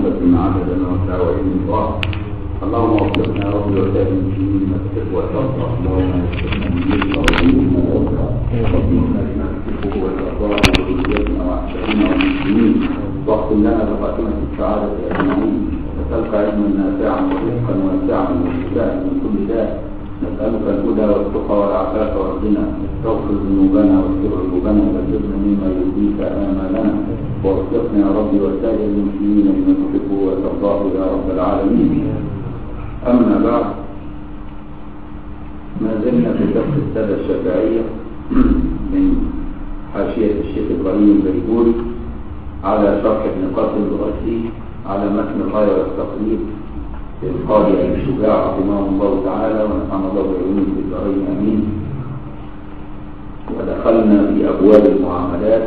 محبة عدد ما وعلم الله اللهم وفقنا يا رب وسائر المسلمين ما تحب وترضى اللهم يسرنا من جزء وعلمنا ووفقنا وفقنا لما تحبه وترضاه وذريتنا واحسننا والمسلمين واختم لنا بخاتمة السعادة أجمعين وتلقى علما نافعا ورزقا واسعا وشفاء من كل داء نسألك الهدى والتقى والعفاف والغنى واغفر ذنوبنا واغفر عيوبنا وبلغنا مما يرضيك آمالنا ووفقنا يا رب وسائر المسلمين لما تحبه وترضاه يا رب العالمين أما بعد ما زلنا في درس السادة الشافعية من حاشية الشيخ إبراهيم البيجوري على شرح ابن قاسم الغسي على متن الغاية والتقريب للقاضي أبي الشجاع رحمه الله تعالى ونفعنا الله بعلومه في الدارين أمين ودخلنا في أبواب المعاملات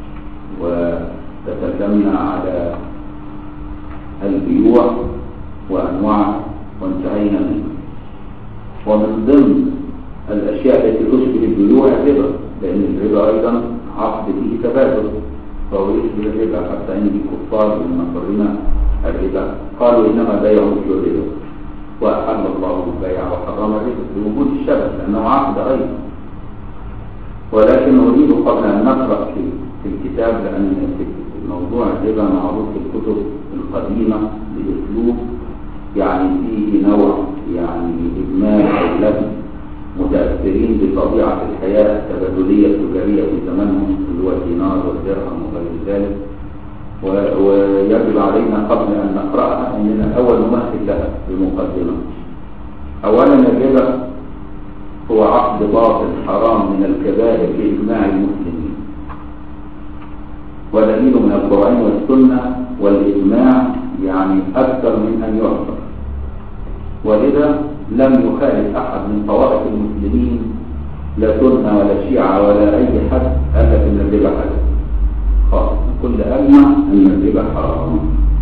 وتكلمنا على البيوع وأنواعها وانتهينا منه ومن ضمن الأشياء التي تشبه البيوع الربا لأن الربا أيضا عقد فيه تبادل فهو يشبه الربا حتى إن الكفار لما قرنا الربا قالوا إنما بيع مثل الربا وأحل الله البيع وحرم الربا لوجود الشبه لأنه عقد أيضا ولكن أريد قبل أن نقرأ في, في الكتاب لأن موضوع الربا معروف في الكتب القديمة بأسلوب يعني فيه نوع يعني إجمال أو لبس متأثرين بطبيعة الحياة التبادلية التجارية في زمانهم اللي هو الدينار والدرهم وغير ذلك ويجب علينا قبل أن نقرأها أننا الأول نمثل لها بمقدمة أولا الربا هو عقد باطل حرام من الكبائر بإجماع المسلمين ودليل من القرآن والسنة والإجماع يعني أكثر من أن يعصر ولذا لم يخالف أحد من طوائف المسلمين لا سنة ولا شيعة ولا أي حد قال لك إن الربا حلال خالص كل أجمع أن الربا حرام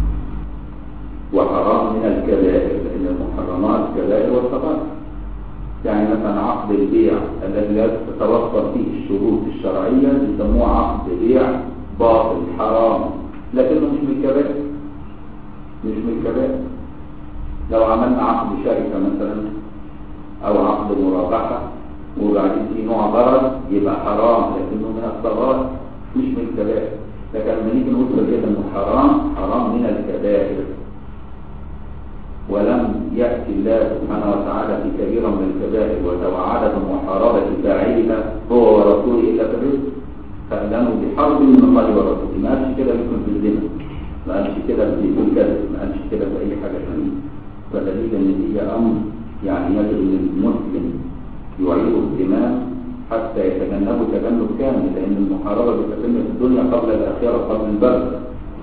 وحرام من الكبائر لأن المحرمات كبائر والصغائر يعني مثلا عقد البيع الذي لا تتوفر فيه الشروط الشرعية يسموه عقد بيع باطل حرام لكنه مش من الكبائر مش من الكبائر لو عملنا عقد شركة مثلا او عقد مرابحة وبعدين في نوع غرض يبقى حرام لكنه من الصغائر مش من الكبائر لكن لما نيجي نقول كده انه حرام حرام من الكبائر ولم يأتي الله سبحانه وتعالى في كبيرا من الكبائر وتوعد بمحاربة فاعلها هو ورسوله إلا كبير فأذنوا بحرب من الله ورسوله ما قالش كده بيكون في الزنا ما قالش كده بيكون كذب ما قالش كده في أي حاجة ثانية فدليل ان هي امر يعني يجب ان المسلم يعيد اهتمام حتى يتجنبه تجنب كامل لان المحاربه بتتم في الدنيا قبل الاخره قبل البرزه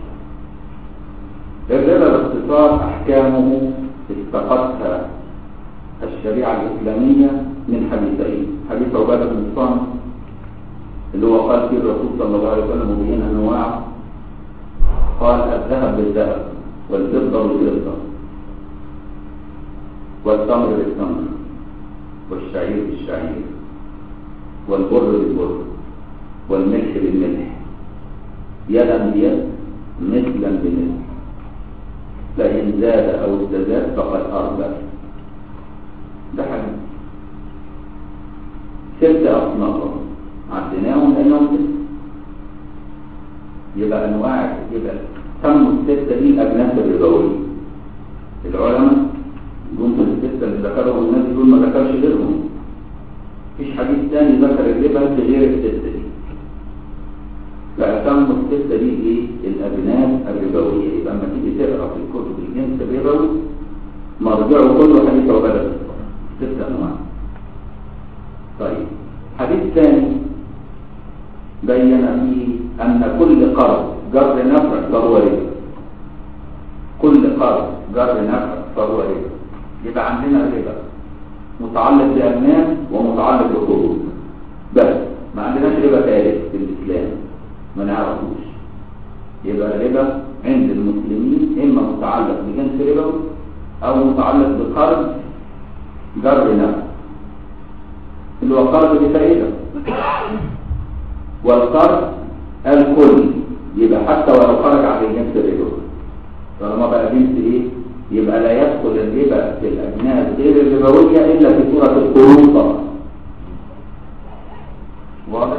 الربا باختصار احكامه استقتها الشريعه الاسلاميه من حديثين حديث عباده بن الصامت اللي هو قال فيه الرسول صلى الله عليه وسلم مبين انواع قال الذهب بالذهب والفضه بالفضه والتمر بالتمر والشعير بالشعير والبر بالبر والملح بالملح يدا بيد مثلا بمثل فإن زاد أو استزاد فقد أربى ده حاجة ست أصناف عديناهم لأنهم ست يبقى أنواع يبقى سموا الستة دي الأجناس الربوية العلماء دول الستة اللي ذكرهم الناس دول ما ذكرش غيرهم مفيش حديث تاني ذكر الربا غير الستة دي فأسموا الستة دي ايه؟ الأجناس الربوية يبقى لما تيجي تقرا في الكتب الجنس الربوي مرجعه كله حديث عبادة ست أنواع طيب حديث ثاني بين فيه أن كل قرض جر نفع فهو ربا كل قرض جر نفع فهو ربا يبقى عندنا الربا متعلق بأجناس ومتعلق بقروض بس ما عندناش ربا ثالث في الإسلام ما نعرفوش يبقى الربا عند المسلمين إما متعلق بجنس ربوي أو متعلق بقرض جر نفع اللي هو قرض بفائدة والقرض الكل يبقى حتى ولو خرج عن الجنس الربوي طالما بقى جنس ايه يبقى لا يدخل الربا في الاجناس غير الربويه الا في صوره القروض فقط واضح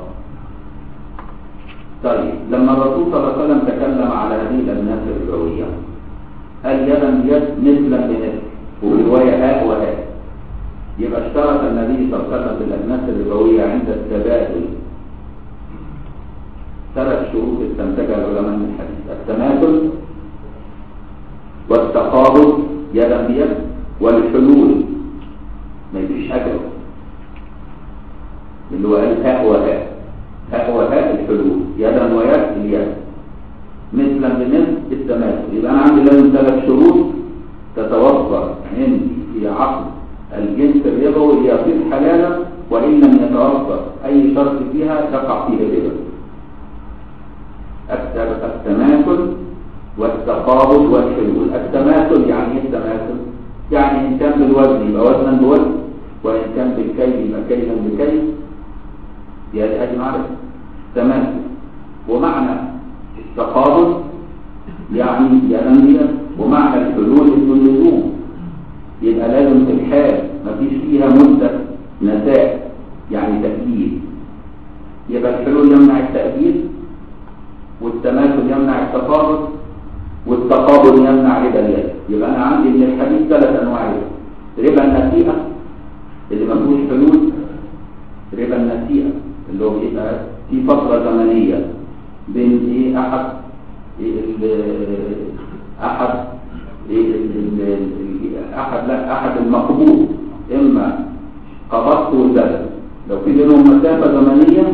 طيب لما الرسول صلى الله عليه وسلم تكلم على هذه الأجناس الربوية قال يدا بيد مثلا بمثل وفي رواية هاء وهاء يبقى اشترط النبي صلى الله عليه وسلم في الأجناس الربوية عند التبادل ثلاث شروط استنتجها العلماء من الحديث التماثل والتقابض يدا بيد والحلول ما يفيش أجر اللي هو قال هاء وهاء هاء وهاء الحلول يدا ويد اليد مثلا بمثل التماثل يبقى انا عندي لازم ثلاث شروط تتوفر عندي في عقد الجنس الربوي ليصير حلالا وان لم يتوفر اي شرط فيها تقع فيه الربا التماثل والتقابض والحلول التماثل يعني ايه التماثل يعني ان كان بالوزن يبقى وزنا بوزن وان كان بالكيل يبقى كيلا بكيل يعني هذه معرفة تمام ومعنى التقابض يعني ينمية ومعنى الحلول اسم اللزوم يبقى لازم في الحال مفيش فيها مدة نساء يعني تأكيد يبقى الحلول يمنع التأكيد والتماثل يمنع التقابض والتقابض يمنع ربا اليد يبقى انا عندي من الحديث ثلاث انواع ربا ربا النسيئة اللي ما فيهوش حلول ربا النسيئة اللي هو بيبقى في فترة زمنية بين ايه احد إيه احد إيه احد لا احد المقبوض اما قبضت والبلد لو في بينهم مسافة زمنية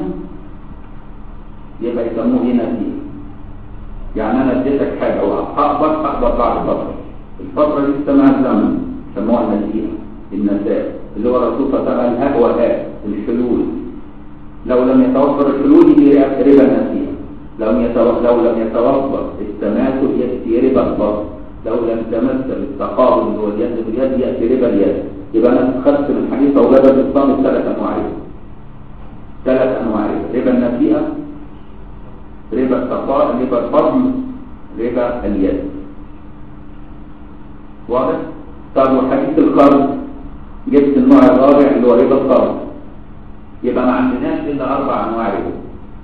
يبقى يسموه هنا نسيئة يعني انا اديتك حاجة وهقبض هقبض بعد فترة الفترة دي اسمها الزمن سموها النسيئة النساء اللي هو الرسول صلى الله عليه وسلم الهاء وهاء الحلول لو لم يتوفر الحلول يجي ربا نسيئة لو لو لم يتوفر التماثل يأتي ربا الفضل لو لم تمثل التقابل اللي هو اليد باليد يأتي ربا اليد يبقى انا خدت من حديث اولاد الاسلام ثلاث انواع ثلاث انواع ربا النسيئة ربا التقابل ربا الفضل ربا اليد واضح؟ طب وحديث القرض جبت النوع الرابع اللي هو ربا القرض يبقى ما عندناش الا اربع انواع ربا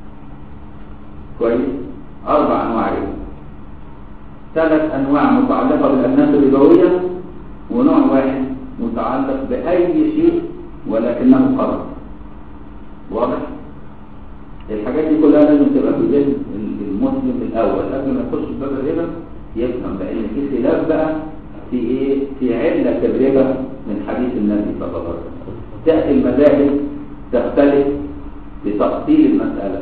كويس اربع انواع ربا ثلاث انواع متعلقه بالاجناس الربويه ونوع واحد متعلق باي شيء ولكنه قرض واضح الحاجات دي كلها لازم تبقى في ذهن المسلم الاول قبل ما يخش في باب الربا يفهم لان في خلاف بقى في ايه في عله الربا من حديث النبي صلى الله عليه وسلم تاتي المذاهب تختلف بتفصيل المسألة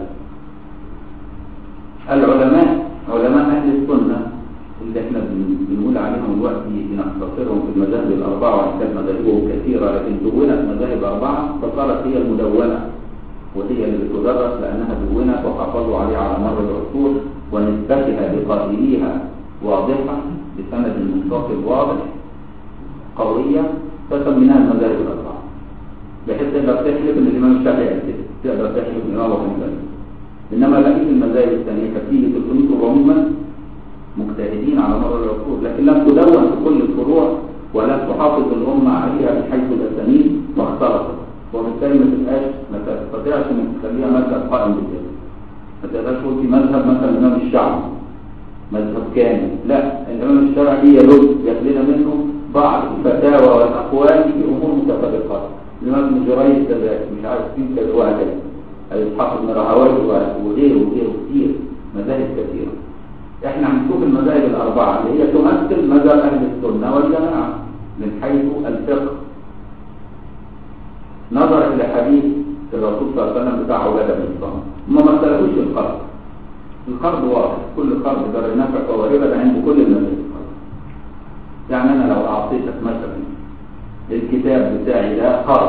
العلماء علماء أهل السنة اللي احنا بنقول عليهم دلوقتي بنختصرهم في المذاهب الأربعة وإن كانت مذاهبهم كثيرة لكن دونت مذاهب أربعة فصارت هي المدونة وهي اللي بتدرس لأنها دونت وحافظوا عليها على مر العصور ونسبتها لقائليها واضحة بسند منفصل واضح قوية فسميناها المذاهب الأربعة بحيث تقدر تحلف ان الامام الشافعي قال كده تقدر تحلف ان الامام ابو حنيفه انما بقيه المذاهب الثانيه كانت فيه 300 400 مجتهدين على مر العصور لكن لم تدون في كل الفروع ولم تحافظ الامه عليها من حيث الاسانيد واختلطت وبالتالي ما تبقاش ما تستطيعش انك تخليها مذهب قائم بالذات ما تقدرش تقول في مذهب مثلا الامام الشعبي مذهب كامل لا الامام الشافعي يلد يخلينا منه بعض الفتاوى والاقوال في امور متفرقات الإمام ابن جريج كذلك مش عارف مين كذا وهكذا إسحاق بن راهويه وغيره وغيره كتير مذاهب كثيرة احنا هنشوف المذاهب الأربعة اللي هي تمثل مذهب أهل السنة والجماعة من حيث الفقه نظر إلى حديث الرسول صلى الله عليه وسلم بتاع عبادة بن الصامت ما مثلهوش القرض القرض واضح كل قرض در نفع وربا عند كل المذاهب يعني أنا لو أعطيتك مثلا الكتاب بتاعي ده قرض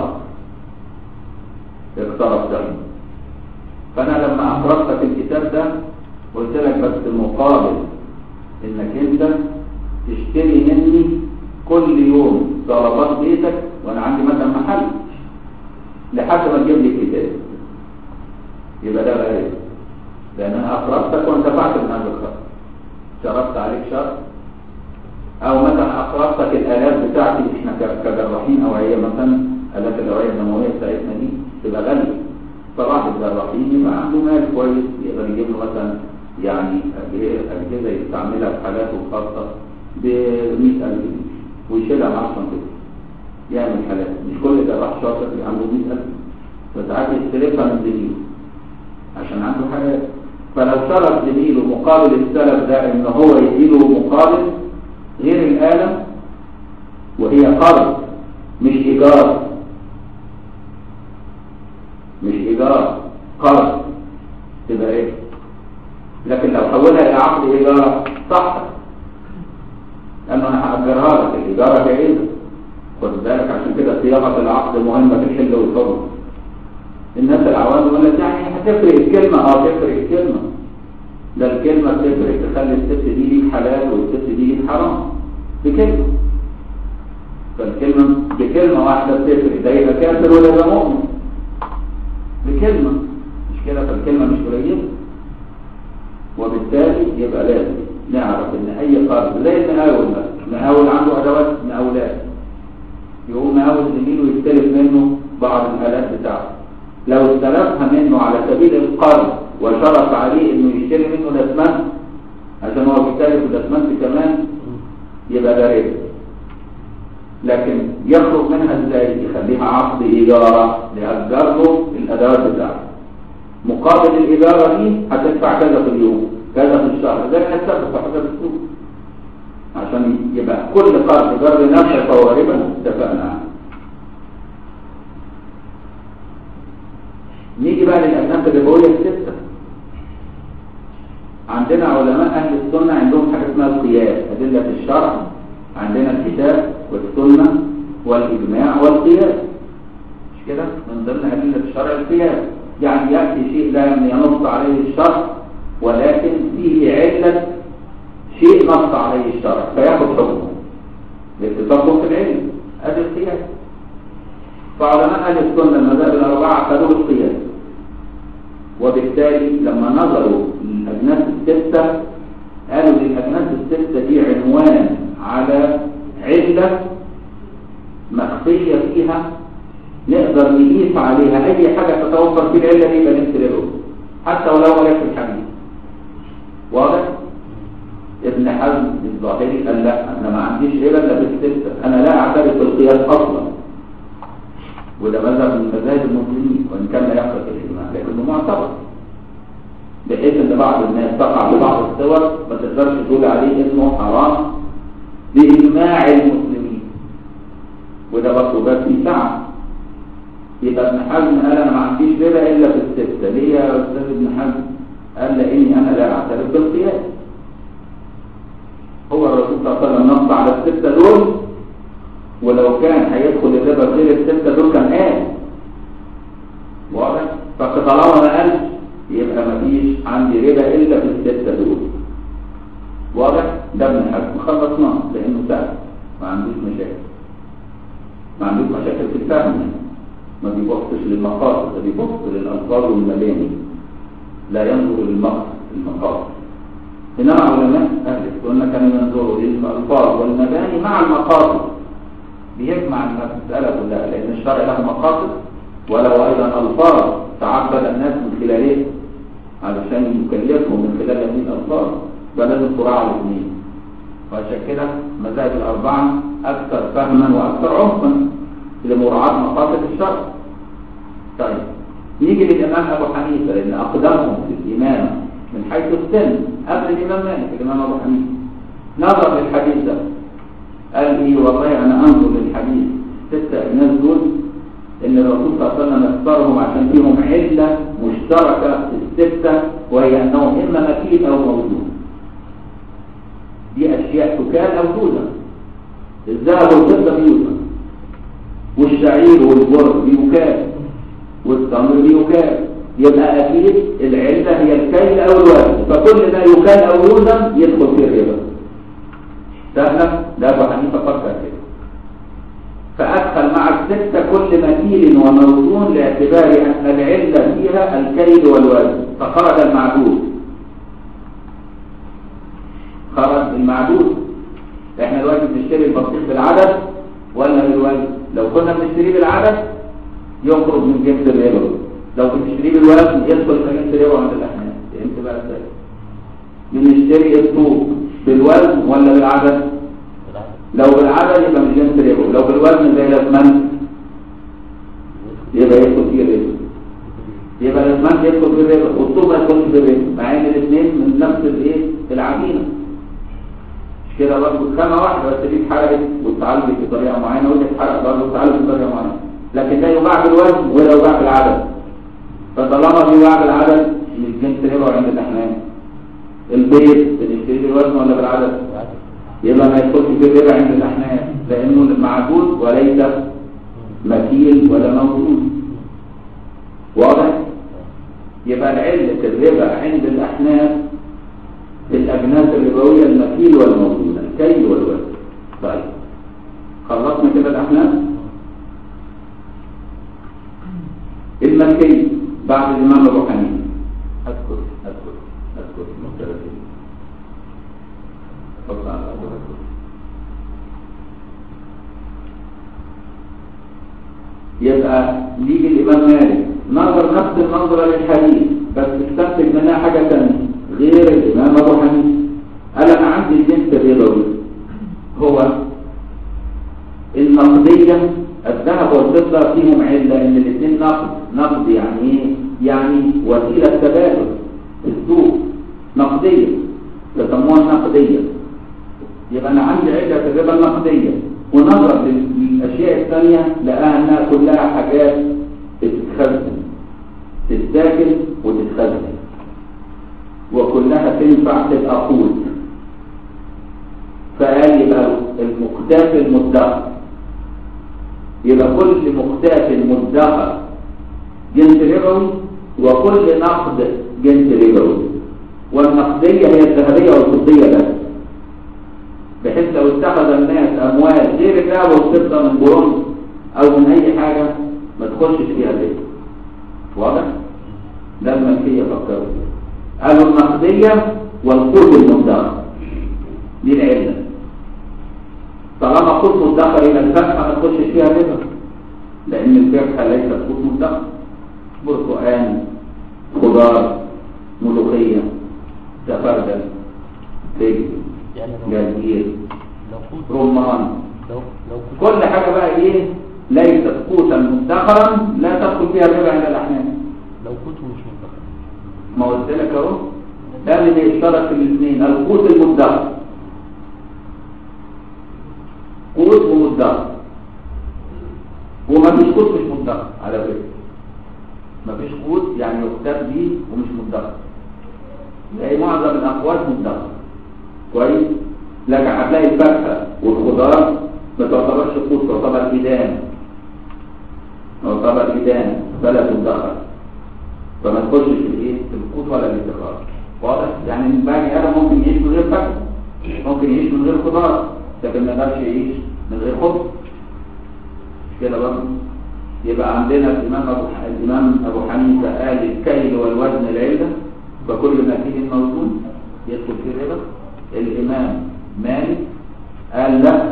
اقترضته فانا لما اقرضتك الكتاب ده قلت لك بس المقابل انك انت تشتري مني كل يوم طلبات بيتك وانا عندي مثلا محل لحد ما تجيب لي الكتاب يبقى ده بقى ايه لان انا اقرضتك وانتفعت من هذا القرض شرطت عليك شرط او مثلا اخرجتك الالات بتاعتي احنا ك- كجراحين اوعيه مثلا الات الاوعيه الدمويه بتاعتنا دي تبقى غاليه فراح الجراحين يبقى عنده مال كويس يقدر يجيب له مثلا يعني أجهزة أجهزة يستعملها في حالاته الخاصة ب 100000 جنيه ويشيلها مع شنطته يعمل حالات مش كل جراح شاطر يبقى عنده 100000 فساعات يستلفها من زميله عشان عنده حالات فلو شرط زميله مقابل السلف ده ان هو يديله مقابل غير الآلة وهي قرض مش إيجار مش إيجار قرض تبقى إيه لكن لو حولها إلى عقد إيجار صح لأنه أنا هأجرها لك الإيجار جائزة خد بالك عشان كده صياغة العقد مهمة في الحل والحرم الناس العوام يقول لك يعني هتفرق الكلمة اه تفرق الكلمة ده الكلمة تفرق تخلي الست دي ليك حلال والست دي ليك حرام بكلمة فالكلمة بكلمة واحدة بتفرق ده يبقى كافر ولا يبقى مؤمن بكلمة مش كده فالكلمة مش قليلة وبالتالي يبقى لازم نعرف ان اي قرض زي المقاول مثلا مقاول عنده ادوات مقاولات يقوم مقاول زميله يستلف منه بعض الالات بتاعته لو استلفها منه على سبيل القرض وشرط عليه انه يشتري منه الاسمنت عشان هو بيستلف الاسمنت كمان يبقى ده ربا لكن يخرج منها ازاي يخليها عقد ايجاره ليأجر له الادوات بتاعته مقابل الايجاره دي هتدفع كذا في اليوم كذا في الشهر ده هتدفع في حسب السوق عشان يبقى كل قرض جر نفسه فهو ربا اتفقنا عنه نيجي بقى للأجناس الربوية الستة عندنا علماء أهل السنة عندهم حاجة اسمها القياس أدلة الشرع عندنا الكتاب والسنة والإجماع والقياس مش كده من ضمن أدلة الشرع القياس يعني يأتي شيء لا ينص عليه الشرع ولكن فيه علة شيء نص عليه الشرع فياخد حكمه للتطبق في العلم ادي القياس فعلماء اهل السنه المذاهب الاربعه خدوا القياس وبالتالي لما نظروا للاجناس السته قالوا للاجناس السته دي عنوان على عله مخفيه فيها نقدر نقيس عليها اي حاجه تتوفر في العله دي يبقى نكتب حتى ولو وليس الحديث واضح ابن حزم الظاهري قال لا انا ما عنديش ربا الا بالسته انا لا اعترف بالقياس اصلا وده مذهب من مذاهب المسلمين وان كان لا يقصد الاجماع لكنه معتبر بحيث ان بعض الناس تقع في بعض الصور ما تقدرش تقول عليه انه حرام باجماع المسلمين وده برضه باب فيه سعه يبقى ابن حزم قال انا ما عنديش ربا الا في السته ليه يا استاذ ابن حزم قال لاني انا لا اعترف بالقياس هو الرسول صلى الله عليه وسلم نص على الستة دول ولو كان هيدخل الربا غير الستة دول كان قال واضح فطالما ما قالش يبقى ما فيش عندي ربا الا في الستة دول واضح ده ابن حزم خلصناه لانه سهل ما عندوش مشاكل ما عندوش مشاكل في الفهم يعني. ما بيبصش للمقاصد ده بيبص للالفاظ والمباني لا ينظر للمقصد المقاصد إنما علماء أهل السنة كانوا ينظروا للألفاظ والمباني مع المقاصد بيجمع المسألة كلها لأن الشرع له مقاصد وله أيضا ألفاظ تعبد الناس من خلالها علشان يكلفهم من خلال هذه الألفاظ فلازم تراعى الاثنين وعشان كده مذاهب الأربعة أكثر فهما وأكثر عمقا لمراعاة مقاصد الشرع طيب نيجي للإمام أبو حنيفة لأن أقدمهم في الإمامة من حيث السن قبل الإمام مالك الإمام أبو حنيفة نظر للحديث ده قال إيه والله أنا أنظر للحديث ستة أجناس دول إن الرسول صلى الله عليه وسلم اختارهم عشان فيهم علة مشتركة في الستة وهي أنهم إما مكين أو موجود دي أشياء تكال أو توزن الذهب والفضة بيوزن والشعير والبر بيكال والتمر بيكال يبقى أكيد العلة هي الكيل أو الوزن فكل ما يكال أو يوزن يدخل في الربا سهلة ده أبو حنيفة فكر كده فأدخل مع الستة كل مكيل وموزون لاعتبار أن العلة فيها الكيل والوزن فخرج المعدود خرج المعدود احنا دلوقتي بنشتري البطيخ بالعدد ولا بالوزن لو كنا بنشتريه بالعدد يخرج من جنس الربا لو بنشتريه بالوزن يدخل في جنس الربا عند الاحناف فهمت بقى ازاي بنشتري السوق بالوزن ولا بالعدد لو بالعدد يبقى من جنس الربا لو بالوزن زي الاسمنت يبقى يدخل فيه الربا يبقى الاسمنت يدخل فيه الربا والطوب ما يدخلش فيه الربا مع ان الاثنين من نفس الايه العجينه مش كده برضه خامه واحده بس دي اتحرقت واتعالجت بطريقه معينه ودي اتحرقت برضه واتعالجت بطريقه معينه لكن ده يباع بالوزن ولا يباع بالعدد فطالما بيباع بالعدد مش جنس ربا عند الاحناف البيض بنشتريه بالوزن ولا بالعدد يبقى ما يدخلش في الربا عند الاحناف لانه معدود وليس مثيل ولا موجود واضح يبقى العلة الربا عند الأحناف الأجناس الربوية المكيل والموجود الكيل والوزن طيب خلصنا كده الأحناف المكي بعد الإمام أبو حنيفة أذكر أذكر أذكر المختلفين فضل على أبو أذكر يبقى يجي الإمام مالك نظر نفس النظرة للحديث بس استنتج منها حاجة ثانية غير الإمام أبو حنيفة قال أنا عندي الجنس الربوي هو النقدية الذهب والفضة فيهم علة إن الاثنين نقد نقد يعني إيه؟ يعني وسيلة تبادل في السوق نقدية يسموها النقدية يبقى أنا عندي علة الربا النقدية ونظر للأشياء الثانية لقاها أنها كلها حاجات بتتخزن تتاكل وتتخزن وكلها تنفع تبقى قوت فقال يبقى المقتاف المدخر يبقى كل مقتاف مدخر جنس ربوي وكل نقد جنس ربوي والنقدية هي الذهبية والفضية بس بحيث لو اتخذ الناس اموال غير الذهب والفضه من برونز او من اي حاجه ما تخشش فيها الربا واضح ده الملكيه فكروا قالوا النقديه والقوت المدخر دي العله طالما قوت مدخر الى الفاكهه ما تخشش فيها الربا لان الفاكهه ليست قوت مدخر برتقال خضار ملوخيه سفردل فجل جرجير رمان لو لو كل حاجة بقى ايه ليست قوتا مدخرا لا تدخل فيها الربا عند الاحناف لو كنت مش منتخب ما قلت لك اهو ده اللي بيشترك في الاثنين القوت المدخر قوت ومدخر ومفيش قوت مش مدخر على فكره مفيش قوت يعني يختار بيه ومش مدخر زي معظم الاقوات مدخر كويس لكن هتلاقي الفاكهه والخضار ما تعتبرش قوت تعتبر إدان تعتبر إدان فلا تدخر فما تخشش في الايه في القوت ولا الادخار واضح يعني البني ادم ممكن يعيش من غير فاكهه ممكن يعيش من غير خضار لكن ما يقدرش يعيش من غير خبز مش كده برضه يبقى عندنا الامام ابو ح- الامام ابو حنيفه قال الكيل والوزن العله فكل ما فيه موزون يدخل فيه الربا الامام مالك قال لا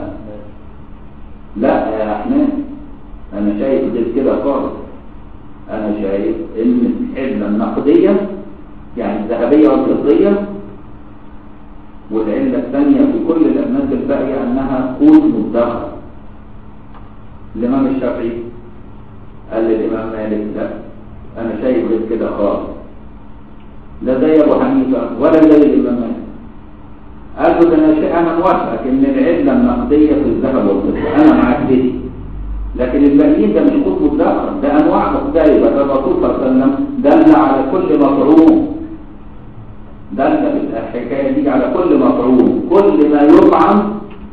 لا يا احمد انا شايف غير كده خالص انا شايف ان العله النقديه يعني الذهبيه والفضيه والعله الثانيه في كل الابنات الباقيه انها قوت مدخر الامام الشافعي قال للامام مالك لا انا شايف غير كده خالص لا زي ابو حنيفه ولا زي الامام مالك قال له ده انا شيء انا موافقك ان العله النقديه في الذهب والفضه انا معاك دي لكن الباقيين ده مش قوت مدخر ده انواع مختلفه ده الرسول صلى الله عليه وسلم دل على كل مطعوم دل في الحكايه دي على كل مطعوم كل ما يطعم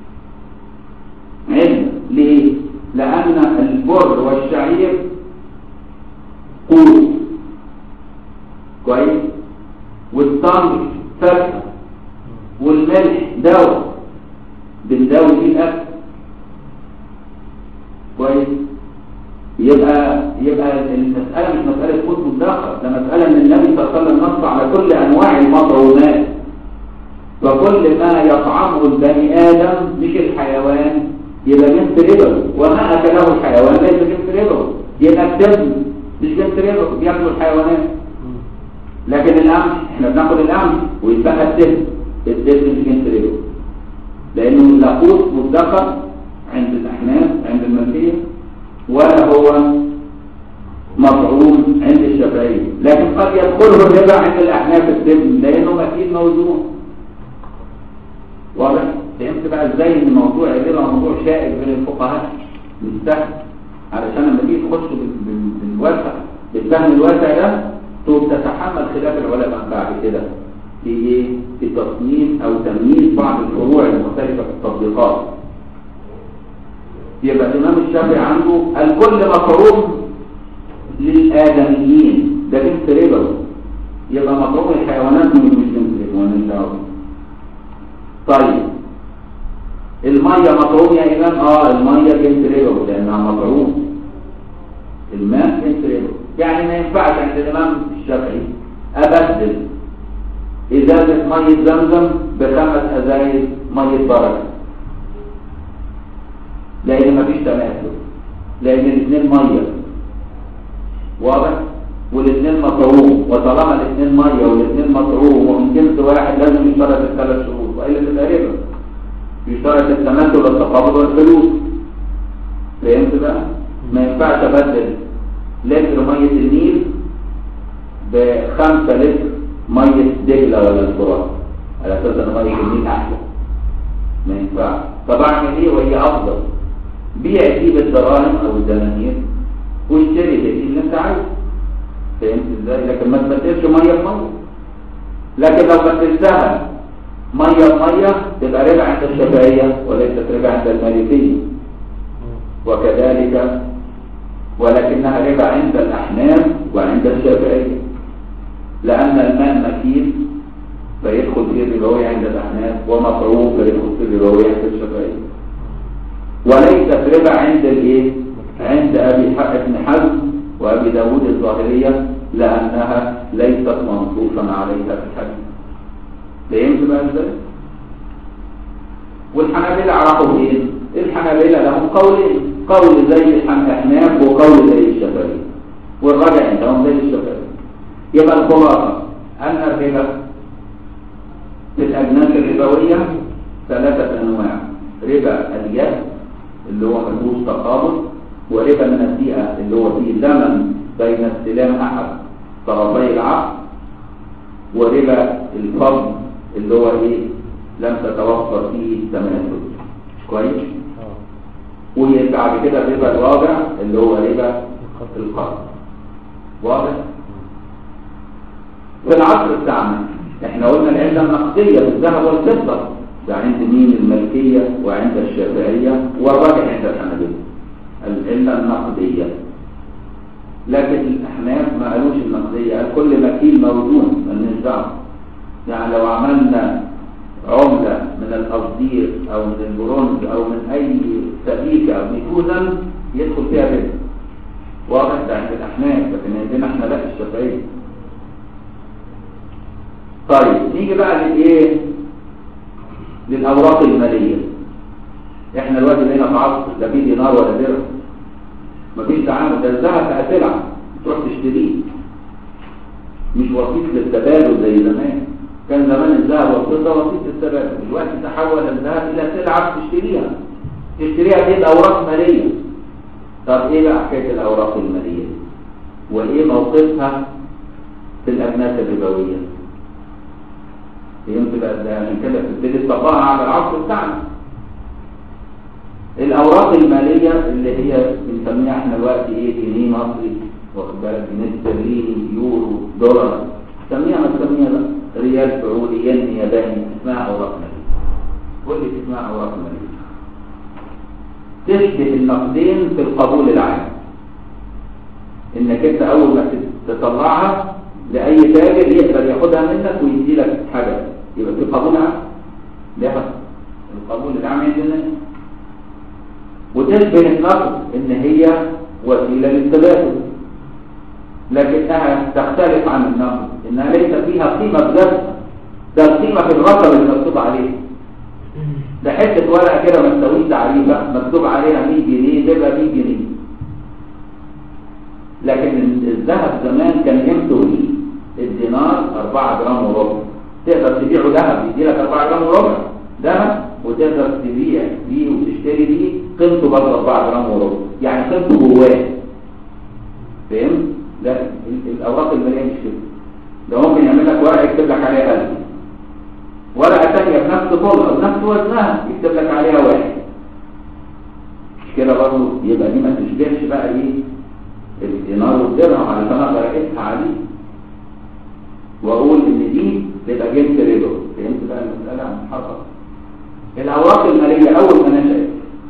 علم ليه؟ لأن البر والشعير قوت كويس والتمر فاكهة والملح دواء بنداوي فيه الأكل كويس يبقى يبقى المسألة مش مسألة قوت مدخر ده مسألة ان النبي صلى الله عليه وسلم نص على كل أنواع المطعومات وكل ما يطعمه البني آدم مش الحيوان يبقى جنس ربوي وما أكله الحيوان ليس جنس ربوي يبقى الدم مش جنس ربوي بياكلوا الحيوانات لكن القمح احنا بناكل القمح ويتبقى الدم الدم مش جنس ربوي لأنه لا قوت مدخر عند الأحناف عند الملكية ولا هو مطعوم عند الشافعية لكن قد يدخله الربا عند الأحناف السن لأنه مكين موزون واضح؟ فهمت بقى ازاي ان موضوع الربا موضوع شائك بين الفقهاء مش سهل علشان لما تيجي تخش بال- بال- بالواسع بالفهم الواسع ده تقوم تتحمل خلاف العلماء بعد كده في ايه؟ في تصنيف او تمييز بعض الفروع المختلفه في التطبيقات يبقى الامام الشافعي عنده الكل مفروض للآدميين ده جنس ربوي يبقى مطعوم الحيوانات مش مش جنس ربوي مالناش دعوه طيب المية مطعوم يا إمام اه المية جنس ربوي لأنها مطعوم الماء جنس ربوي يعني ما ينفعش عند الإمام الشافعي أبدل إزازة مية زمزم بخمس أزايز مية بركة لأن مفيش تماثل لأن الاثنين مية واضح والاثنين مطعوم وطالما الاثنين ميه والاثنين مطعوم ومن جنس واحد لازم يشترط الثلاث شروط والا تبقى ربا يشترط التماثل والتقابض والفلوس فهمت بقى؟ ما ينفعش ابدل لتر ميه النيل بخمسة لتر ميه دجله ولا الفرات على اساس ان ميه النيل احلى ما ينفعش طب اعمل ايه وهي افضل بيع دي بالدراهم او الدنانير واشتري دي اللي انت عايزه فهمت ازاي لكن ما تبدلش ميه بميه لكن لو بدلتها ميه بميه تبقى ربا عند الشافعيه وليست ربا عند المالكيه وكذلك ولكنها ربا عند الاحناف وعند الشافعيه لان الماء مكين فيدخل فيه الربوي عند الاحناف ومطعوم فيدخل فيه الربوي عند الشافعيه وليست ربا عند الايه عند ابي حق بن حزم وابي داود الظاهريه لانها ليست منصوصا عليها في الحديث فهمت بقى ازاي والحنابلة عرفوا ايه الحنابلة لهم قولين قول زي الاحناف وقول زي الشافعي والراجع عندهم زي الشافعي يبقى الخلاصه ان الربا في الاجناس الربويه ثلاثه انواع ربا اليد اللي هو ملبوس تقابض وربا النسيئة اللي هو فيه زمن بين استلام أحد طرفي العقد وربا الفضل اللي هو إيه لم تتوفر فيه التماثل كويس وبعد كده الربا الرابع اللي هو ربا القرض واضح في العصر بتاعنا احنا قلنا العله النقديه بالذهب والفضه ده عند مين الملكيه وعند الشافعيه والراجح عند الحنابلة العله النقديه لكن الاحناف ما قالوش النقديه قال كل مكيل موزون مالناش دعوه يعني لو عملنا عمله من القصدير او من البرونز او من اي سبيكه او نيكوزا يدخل فيها ربا واضح ده عند الاحناف لكن عندنا احنا لا الشافعيه طيب نيجي بقى للايه للاوراق الماليه احنا دلوقتي بقينا في عصر لا في دينار ولا درهم مفيش تعامل ده الذهب بقى سلعه تروح تشتريه مش وسيط للتبادل زي زمان كان زمان الذهب والفضه وسيط للتبادل دلوقتي تحول الذهب الى سلعه تشتريها تشتريها دي الاوراق ماليه طب ايه بقى حكايه الاوراق الماليه وايه موقفها في الاجناس الربويه فهمت بقى ده عشان كده تبتدي تطبقها على العصر بتاعنا الاوراق الماليه اللي هي بنسميها احنا دلوقتي ايه جنيه مصري واخد بالك جنيه استرليني يورو دولار سميها ما تسميها بقى ريال سعودي ين ياباني اسمها اوراق ماليه كل دي اسمها اوراق ماليه تشبه النقدين في القبول العام انك انت اول ما تطلعها لاي تاجر يقدر ياخدها منك ويدي لك حاجه يبقى في قبول عام ده القبول العام عندنا وتشبه النقد ان هي وسيله للتبادل لكنها تختلف عن النقد انها ليس فيها قيمه بذاتها ده القيمة في الرقم اللي مكتوب عليه ده حتة ورقة كده ما تساويش تعريف بقى مكتوب عليها 100 جنيه تبقى 100 جنيه لكن الذهب زمان كان قيمته ايه؟ الدينار 4 جرام وربع تقدر تبيعه ذهب يدي لك 4 جرام وربع ذهب وتقدر تبيع بيه وتشتري بيه قيمته برضه 4 جرام وربع يعني قيمته جواه فهمت؟ لا ال- الاوراق الماليه مش كده ده ممكن يعمل لك ورقه يكتب لك عليها 1000 ورقه ثانيه بنفس طولها بنفس وزنها يكتب لك عليها واحد مش كده برضه يبقى دي ما تشبهش بقى ايه الدينار والدرهم علشان اقدر اقيسها عليه واقول ان دي تبقى جنس ربا فهمت بقى المساله عن الحركه الاوراق الماليه اول ما نشات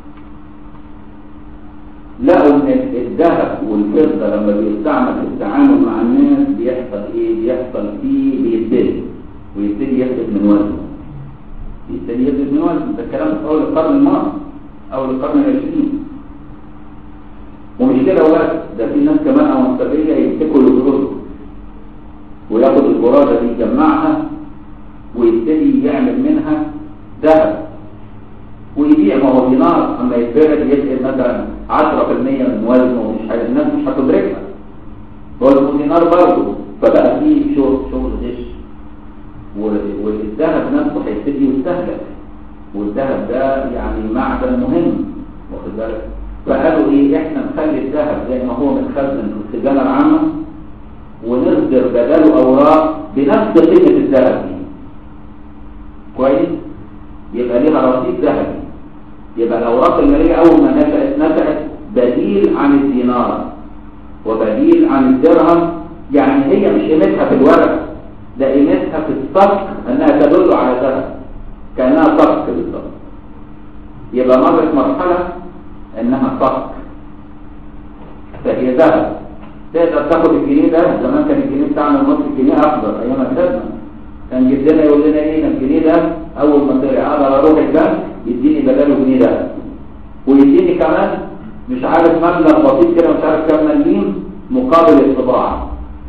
لقوا ان الذهب والفضه لما بيستعمل في التعامل مع الناس بيحصل ايه بيحصل فيه بيبتدي ويبتدي يفلت من وزنه يبتدي يفلت من وزنه ده الكلام في اول القرن الماضي اول القرن العشرين ومش كده وبس ده في ناس كمان عنصريه يمسكوا الجرود وياخد البراده دي يجمعها ويبتدي يعمل منها ذهب ويبيع ما هو دينار اما يتبرد يسال مثلا 10% من وزنه ومش حاجه الناس مش هتدركها هو اسمه دينار برضه فبقى فيه شغل شغل غش و- والذهب نفسه هيبتدي يستهلك والذهب ده يعني معدن مهم واخد بالك فقالوا ايه احنا نخلي الذهب زي ما هو متخزن في الخزانه العامه ونصدر بداله اوراق بنفس قيمه الذهب دي كويس يبقى ليها رصيد ذهبي يبقى الاوراق الماليه اول ما نشات نشات بديل عن الدينار وبديل عن الدرهم يعني هي مش قيمتها في الورق ده قيمتها في الصك انها تدل على ذهب كانها صك بالظبط يبقى مرت مرحله انها صك فهي ذهب تقدر تاخد الجنيه ده زمان كان الجنيه بتاعنا نص الجنيه افضل ايام الخدمه كان جدنا يقول لنا ايه إن الجنيه ده اول ما طلع اقدر اروح البنك يديني بداله جنيه ده ويديني كمان مش عارف مبلغ بسيط كده مش عارف كام مليم مقابل الطباعه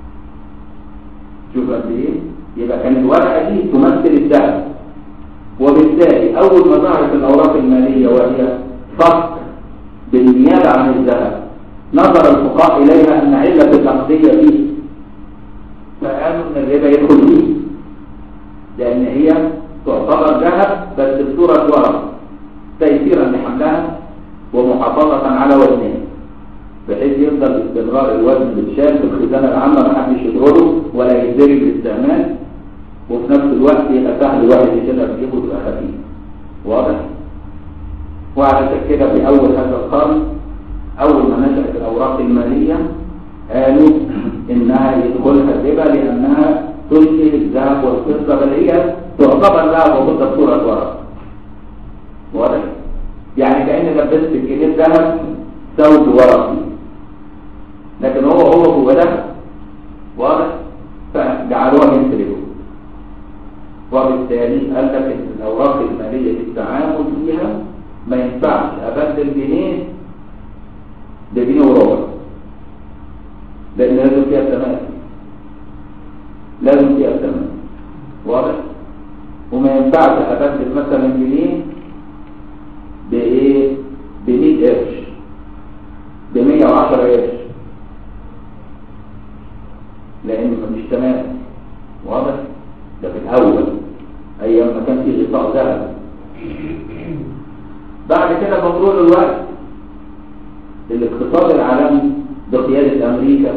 شوف قد ايه يبقى كان الورقه دي تمثل الذهب وبالتالي اول ما ظهرت الاوراق الماليه وهي فك بالنيابه عن الذهب نظر الفقهاء اليها ان عله النقديه دي فقالوا ان الربا يدخل فيه لان هي تعتبر ذهب بس بصوره ورق تيسيرا لحملها ومحافظه على وزنها بحيث يفضل استمرار الوزن بالشام في الخزانه العامه ما حدش يشغله ولا يتزري بالاستعمال وفي نفس الوقت يبقى سهل الواحد يشيلها في جيبه وتبقى خفيف واضح؟ وعلشان كده في اول هذا القرن اول ما نشأت الاوراق الماليه قالوا انها يدخلها الربا لانها تشبه الذهب والفضه بل هي تعتبر ذهب وفضه بصوره ورق واضح؟ يعني كأن لبست الجنيه الذهب ثوب ورقي لكن هو هو هو ذهب واضح؟ فجعلوها من تريبو وبالتالي قال لك ان الاوراق الماليه في التعامل فيها ما ينفعش ابدل جنيه بجنيه وربع لان لازم فيها ثمن لازم فيها ثمن واضح وما ينفعش ابدل مثلا جنيه بايه ب 100 قرش ب 110 قرش لان مفيش تمام واضح ده في الاول ايام ما كان في غطاء ذهب بعد كده بمرور الوقت الاقتصاد العالمي بقيادة امريكا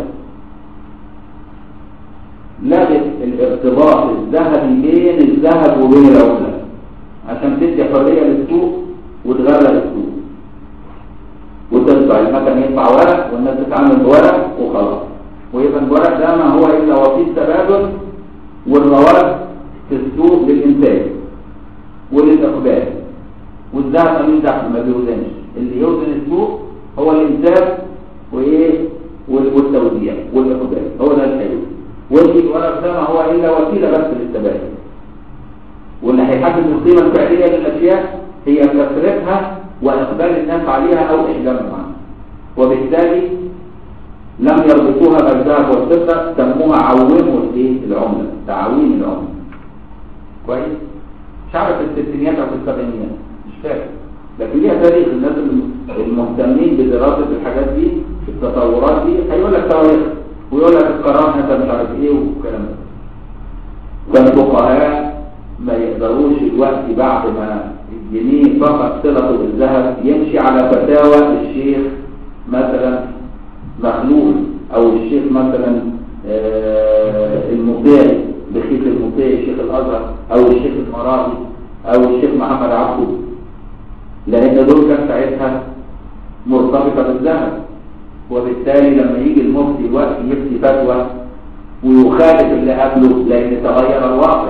لغت الارتباط الذهبي بين الذهب وبين العملة عشان تدي حرية للسوق وتغرق السوق وتطبع المكن يطبع ورق والناس تتعامل بورق وخلاص ويبقى الورق ده ما هو الا وسيط تبادل والرواد في السوق للإنتاج وللإقبال والذهب ملوش دخل ما بيوزنش اللي يوزن السوق هو الإنتاج وإيه وال- والتوزيع والإقبال هو ده الحلو واللي الورق ده ما هو إلا وسيلة بس للتبادل واللي هيحدد القيمة الفعلية للأشياء هي كثرتها وإقبال الناس عليها أو إحجامهم عنها وبالتالي لم يربطوها بالذهب والفضة سموها عوموا الايه العملة تعويم العملة كويس مش عارف في الستينيات او في السبعينيات مش فاكر لكن ليها تاريخ الناس المهتمين بدراسه الحاجات دي التطورات دي هيقول لك تواريخ ويقول لك القرار ده مش عارف ايه والكلام ده فالفقهاء ما يقدروش الوقت بعد ما الجنيه فقط صلته بالذهب يمشي على فتاوى الشيخ مثلا مخلول او الشيخ مثلا آه، المطيعي بخيت المطيعي الشيخ الازهر او الشيخ المراغي او الشيخ محمد عبده لان دول كان ساعتها مرتبطه بالذهب وبالتالي لما يجي المفتي الوقت يفتي فتوى ويخالف اللي قبله لان تغير الواقع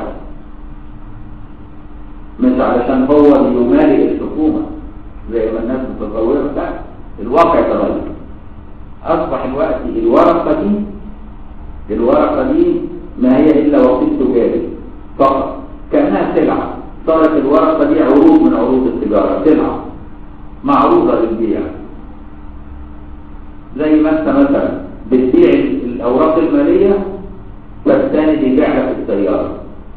مش علشان هو بيمالئ الحكومه زي ما الناس متصوره لا الواقع تغير اصبح الوقت الورقه دي الورقه دي ما هي الا وسيط تجاري فقط كانها سلعه صارت الورقه دي عروض من عروض التجاره سلعه معروضه للبيع زي ما انت مثلا بتبيع الاوراق الماليه فالثاني بيبيع لك السياره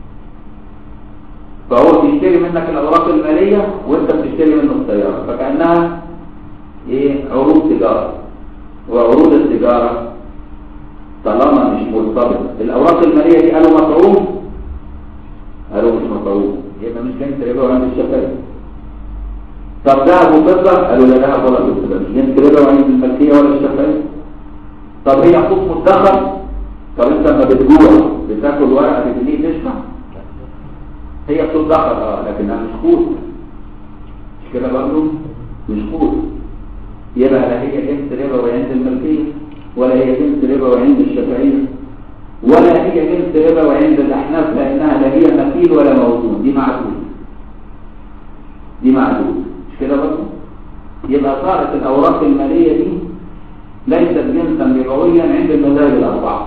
فهو بيشتري منك الاوراق الماليه وانت بتشتري منه السياره فكانها ايه عروض تجاره وعروض التجاره طالما مش مرتبط الاوراق الماليه دي قالوا مطعوم قالوا مش مطعوم يبقى مش جنس ربا عند الشفاء طب ذهب وفضه قالوا لا ذهب ولا فضه مش جنس ربا عند الملكيه ولا الشفاء طب هي خط مدخر طب انت لما بتجوع بتاكل ورقه بجنيه تشبع هي بتدخر اه لكنها مش قوت مش كده برضه مش قوت يبقى لا هي جنس ربا عند الملكيه ولا هي جنس ربا عند الشافعيه ولا هي جنس ربا عند الاحناف لانها لا هي مثيل ولا موزون دي معدود دي معدود مش كده برضه يبقى صارت الاوراق الماليه دي ليست جنسا ربويا عند المذاهب الاربعه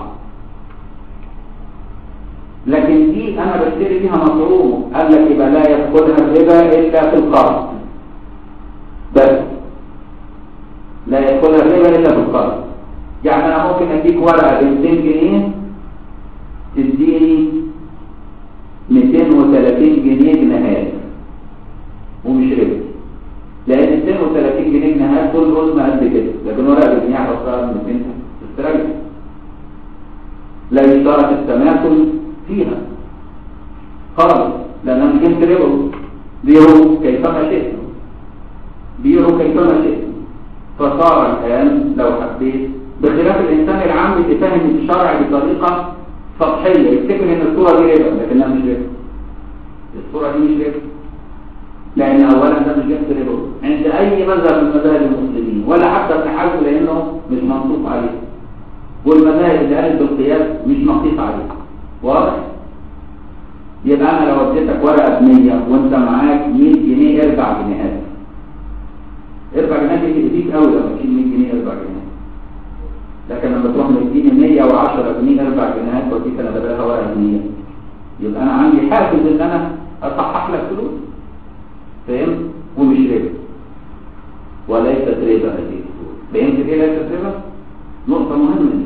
لكن دي انا بشتري بيها مصروف قال لك يبقى لا يدخلها الربا الا في القرض بس لا يدخلها الربا الا في القرض يعني انا ممكن اديك ورقه ب 200 جنيه تديني 230 جنيه جنيهات ومش ربا لان 230 جنيه جنيهات دول رزم قد كده لكن ورقه بجنيه هحطها من 200 تسترجع لا يشترط التماثل فيها خالص لأنها مش جنس ربا بيعوا كيفما شئت بيعوا كيفما شئت فصار الآن لو حبيت بخلاف الإنسان العام اللي فاهم الشرع بطريقة سطحية يفتكر إن الصورة دي ربا لكنها مش ربا الصورة دي مش ربا لأن أولا ده مش جنس ربا عند أي مذهب من مذاهب المسلمين ولا حتى ابن حزم لأنه مش منصوص عليه والمذاهب اللي قالت بالقياس مش مقيس عليه واضح يبقى انا لو اديتك ورقه ب 100 وانت معاك 100 جنيه اربع جنيهات اربع جنيهات دي تديك قوي لما تشيل 100 جنيه اربع جنيهات لكن لما تروح مديني 110 جنيه اربع جنيهات واديك انا بدلها ورقه 100 يبقى انا عندي حافز ان انا اصحح لك فلوس فهمت ومش ربا وليست ربا هذه فهمت ليه ليست ربا نقطه مهمه دي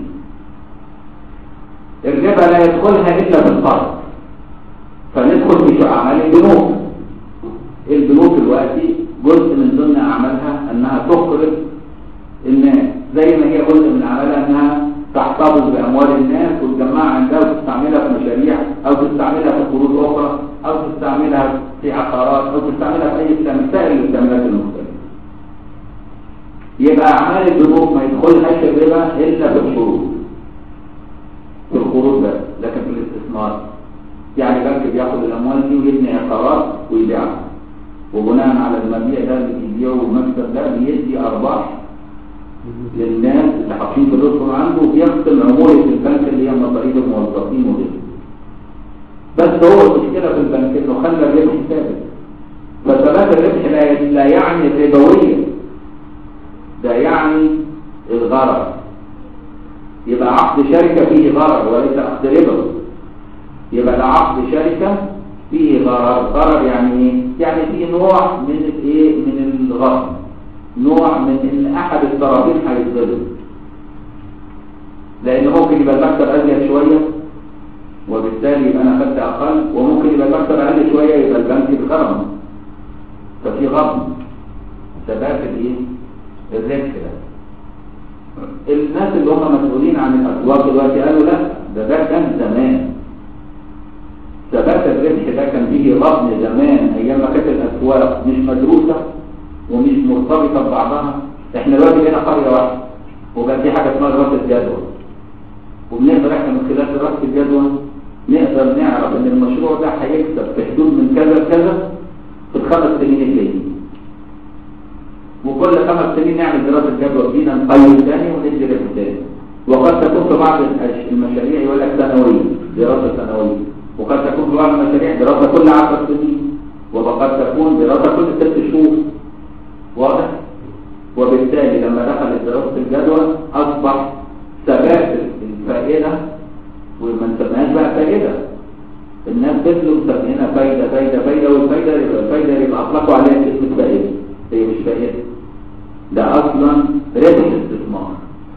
الربا لا يدخلها إلا بالقرض فندخل في أعمال البنوك البنوك دلوقتي جزء من ضمن أعمالها أنها تقرض الناس زي ما هي جزء من أعمالها أنها تحتفظ بأموال الناس وتجمعها عندها وتستعملها في مشاريع أو تستعملها في قروض أخرى أو تستعملها في عقارات أو تستعملها في أي سائر الاستعمالات المختلفة يبقى أعمال البنوك ما يدخلهاش الربا إلا بالقروض في القروض بس لكن في الاستثمار يعني بنك بياخد الاموال دي ويبني عقارات ويبيعها وبناء على المبيع ده اللي بيبيعه والمكسب ده بيدي ارباح للناس اللي حاطين فلوسهم عنده وبيختم عمولة البنك اللي هي مصاريف الموظفين وغيره بس هو المشكلة في البنك انه خلى الربح ثابت فثبات الربح لا لا يعني الربوية ده يعني الغرض يبقى عقد شركة فيه غرر وليس عقد ربا يبقى ده عقد شركة فيه غرر غرر يعني ايه؟ يعني فيه نوع من الايه من الغرر نوع من ان احد الطرفين هيتظلم لان ممكن يبقى المكسب ازيد شوية وبالتالي يبقى انا خدت اقل وممكن يبقى المكسب اقل شويه يبقى البنك اتغرم ففي غرم ثبات الايه الربح ده الناس اللي هم مسؤولين عن الاسواق دلوقتي قالوا لا ده ده كان زمان ثبات الربح ده كان فيه غبن زمان ايام ما كانت الاسواق مش مدروسه ومش مرتبطه ببعضها احنا دلوقتي هنا قريه واحده وبقى في حاجه اسمها دراسه جدوى وبنقدر احنا من خلال دراسه الجدوى نقدر نعرف ان المشروع ده هيكسب في حدود من كذا لكذا في الخمس سنين الجايين وكل خمس سنين نعمل دراسه جدوى جديده نقيم تاني وندي ربح تاني وقد تكون في بعض المشاريع يقول لك سنويه دراسه سنويه وقد تكون في بعض المشاريع دراسه كل 10 سنين وقد تكون دراسه كل ست شهور واضح وبالتالي لما دخلت دراسه الجدوى اصبح ثبات الفائده وما نسميهاش بقى فائده الناس تطلب هنا فايده فايده فايده والفايده يبقى الفايده يبقى اطلقوا عليها كلمه فائده هي مش فائده ده اصلا ربح استثمار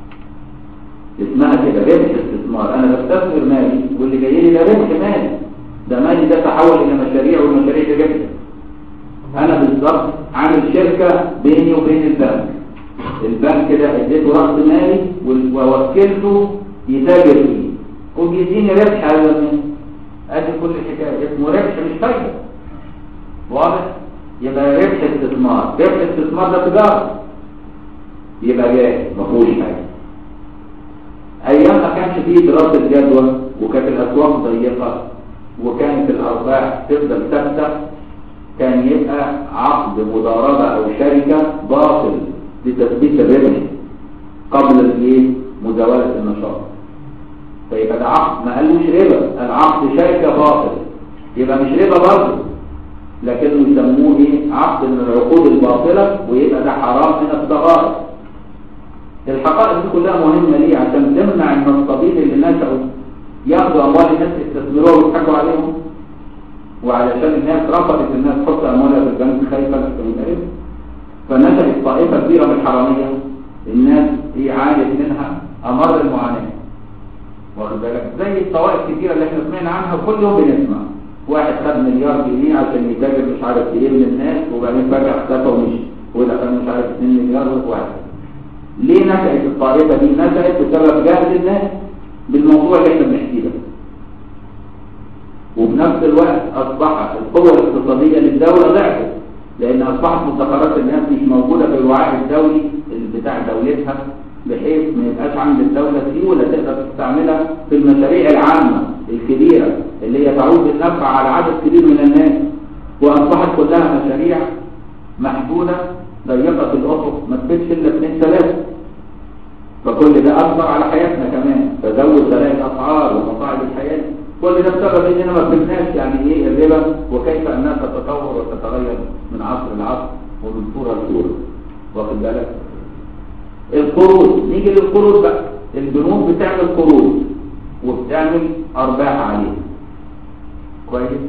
اسمها كده ربح استثمار انا بستثمر مالي واللي جاي لي ده ربح مالي ده مالي ده تحول الى مشاريع والمشاريع دي ربح انا بالظبط عامل شركه بيني وبين البنك البنك ده اديته راس مالي ووكلته يتاجر فيه وبيديني ربح هذا المال ادي كل الحكايه اسمه ربح مش فايده واضح يبقى ربح استثمار ربح استثمار ده تجاره يبقى جاي ما فيهوش حاجه ايام ما كانش فيه دراسه جدوى وكانت الاسواق ضيقه وكانت الارباح تفضل ثابته كان يبقى عقد مضاربه او شركه باطل لتثبيت الربح قبل الايه مزاوله النشاط فيبقى ده عقد ما قالوش ربا العقد شركه باطل يبقى مش ربا برضه لكنه يسموه ايه عقد من العقود الباطله ويبقى ده حرام من الصغائر الحقائق دي كلها مهمه ليه عشان تمنع النصابين اللي نشأوا ياخدوا اموال الناس يستثمروها ويضحكوا عليهم وعلشان الناس رفضت الناس تحط اموالها في البنك خايفه من الربا فنشأت طائفه كبيره من الحراميه الناس هي عانت منها امر المعاناه واخد بالك زي الطوائف الكتيره اللي احنا سمعنا عنها وكل يوم بنسمع واحد خد مليار جنيه عشان يتاجر مش عارف ايه من الناس وبعدين فجاه اختفى ومشي وده خد مش عارف 2 مليار واحد ليه نشأت الطائفه دي نشأت بسبب جهل الناس بالموضوع اللي احنا بنحكيه ده وفي نفس الوقت اصبحت القوه الاقتصاديه للدوله ضعفت لان اصبحت مدخرات الناس مش موجوده في الوعاء الدولي بتاع دولتها بحيث ما يبقاش عند الدولة سيولة تقدر تستعملها في المشاريع العامة الكبيرة اللي هي تعود بالنفع على عدد كبير من الناس وأصبحت كلها مشاريع محدودة ضيقة الأفق ما تفيدش إلا اثنين ثلاثة فكل ده أثر على حياتنا كمان فزود غلاء الأسعار ومصاعب الحياة كل ده بسبب إننا ما فهمناش يعني إيه الربا وكيف أنها تتطور وتتغير من عصر لعصر ومن صورة لصورة واخد بالك القروض نيجي للقروض بقى البنوك بتعمل قروض وبتعمل ارباح عليها كويس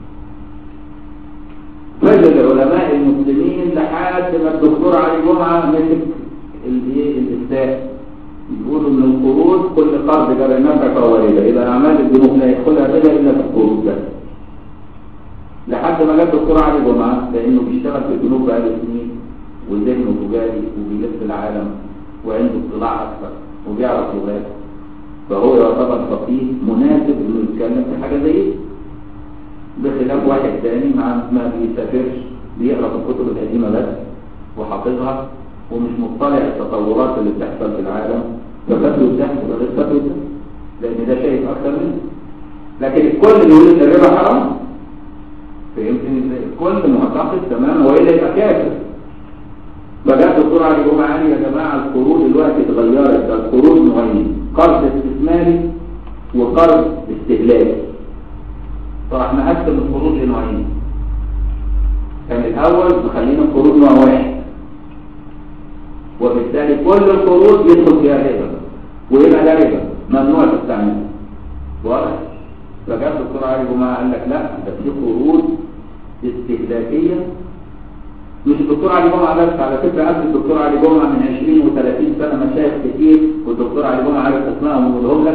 فضل العلماء المسلمين لحد ما الدكتور علي جمعه مسك الايه الافتاء يقولوا ان القروض كل قرض جرى نفع فهو ربا اذا اعمال البنوك لا يدخلها ربا الا في القروض بس لحد ما جاب الدكتور علي جمعه لانه بيشتغل في البنوك بقاله سنين وذهنه تجاري وبيلف العالم وعنده اطلاع اكثر وبيعرف لغات فهو يعتبر فقيه مناسب انه يتكلم في حاجه زي دي بخلاف واحد تاني ما ما بيسافرش بيقرا في الكتب القديمه بس وحافظها ومش مطلع التطورات اللي بتحصل في العالم ففتوى الذهب غير فتوى الذهب لان ده شايف اكثر منه لكن الكل بيقول ان الربا حرام فيمكن الكل معتقد تماما والا يبقى كافر فجاء الدكتور علي جمعه قال يا جماعه القروض دلوقتي اتغيرت ده القروض نوعين قرض استثماري وقرض استهلاكي فراح نقسم القروض لنوعين كان الاول مخلينا القروض نوع واحد وبالتالي كل القروض يدخل فيها ربا ويبقى ده ربا ممنوع تستعمله واضح فجاء الدكتور علي جمعه قال لك لا ده في قروض استهلاكيه مش الدكتور علي جمعه بس على فكره قبل الدكتور علي جمعه من 20 و30 سنه مشايخ كتير والدكتور علي جمعه عارف اسمائهم ويقولهم لك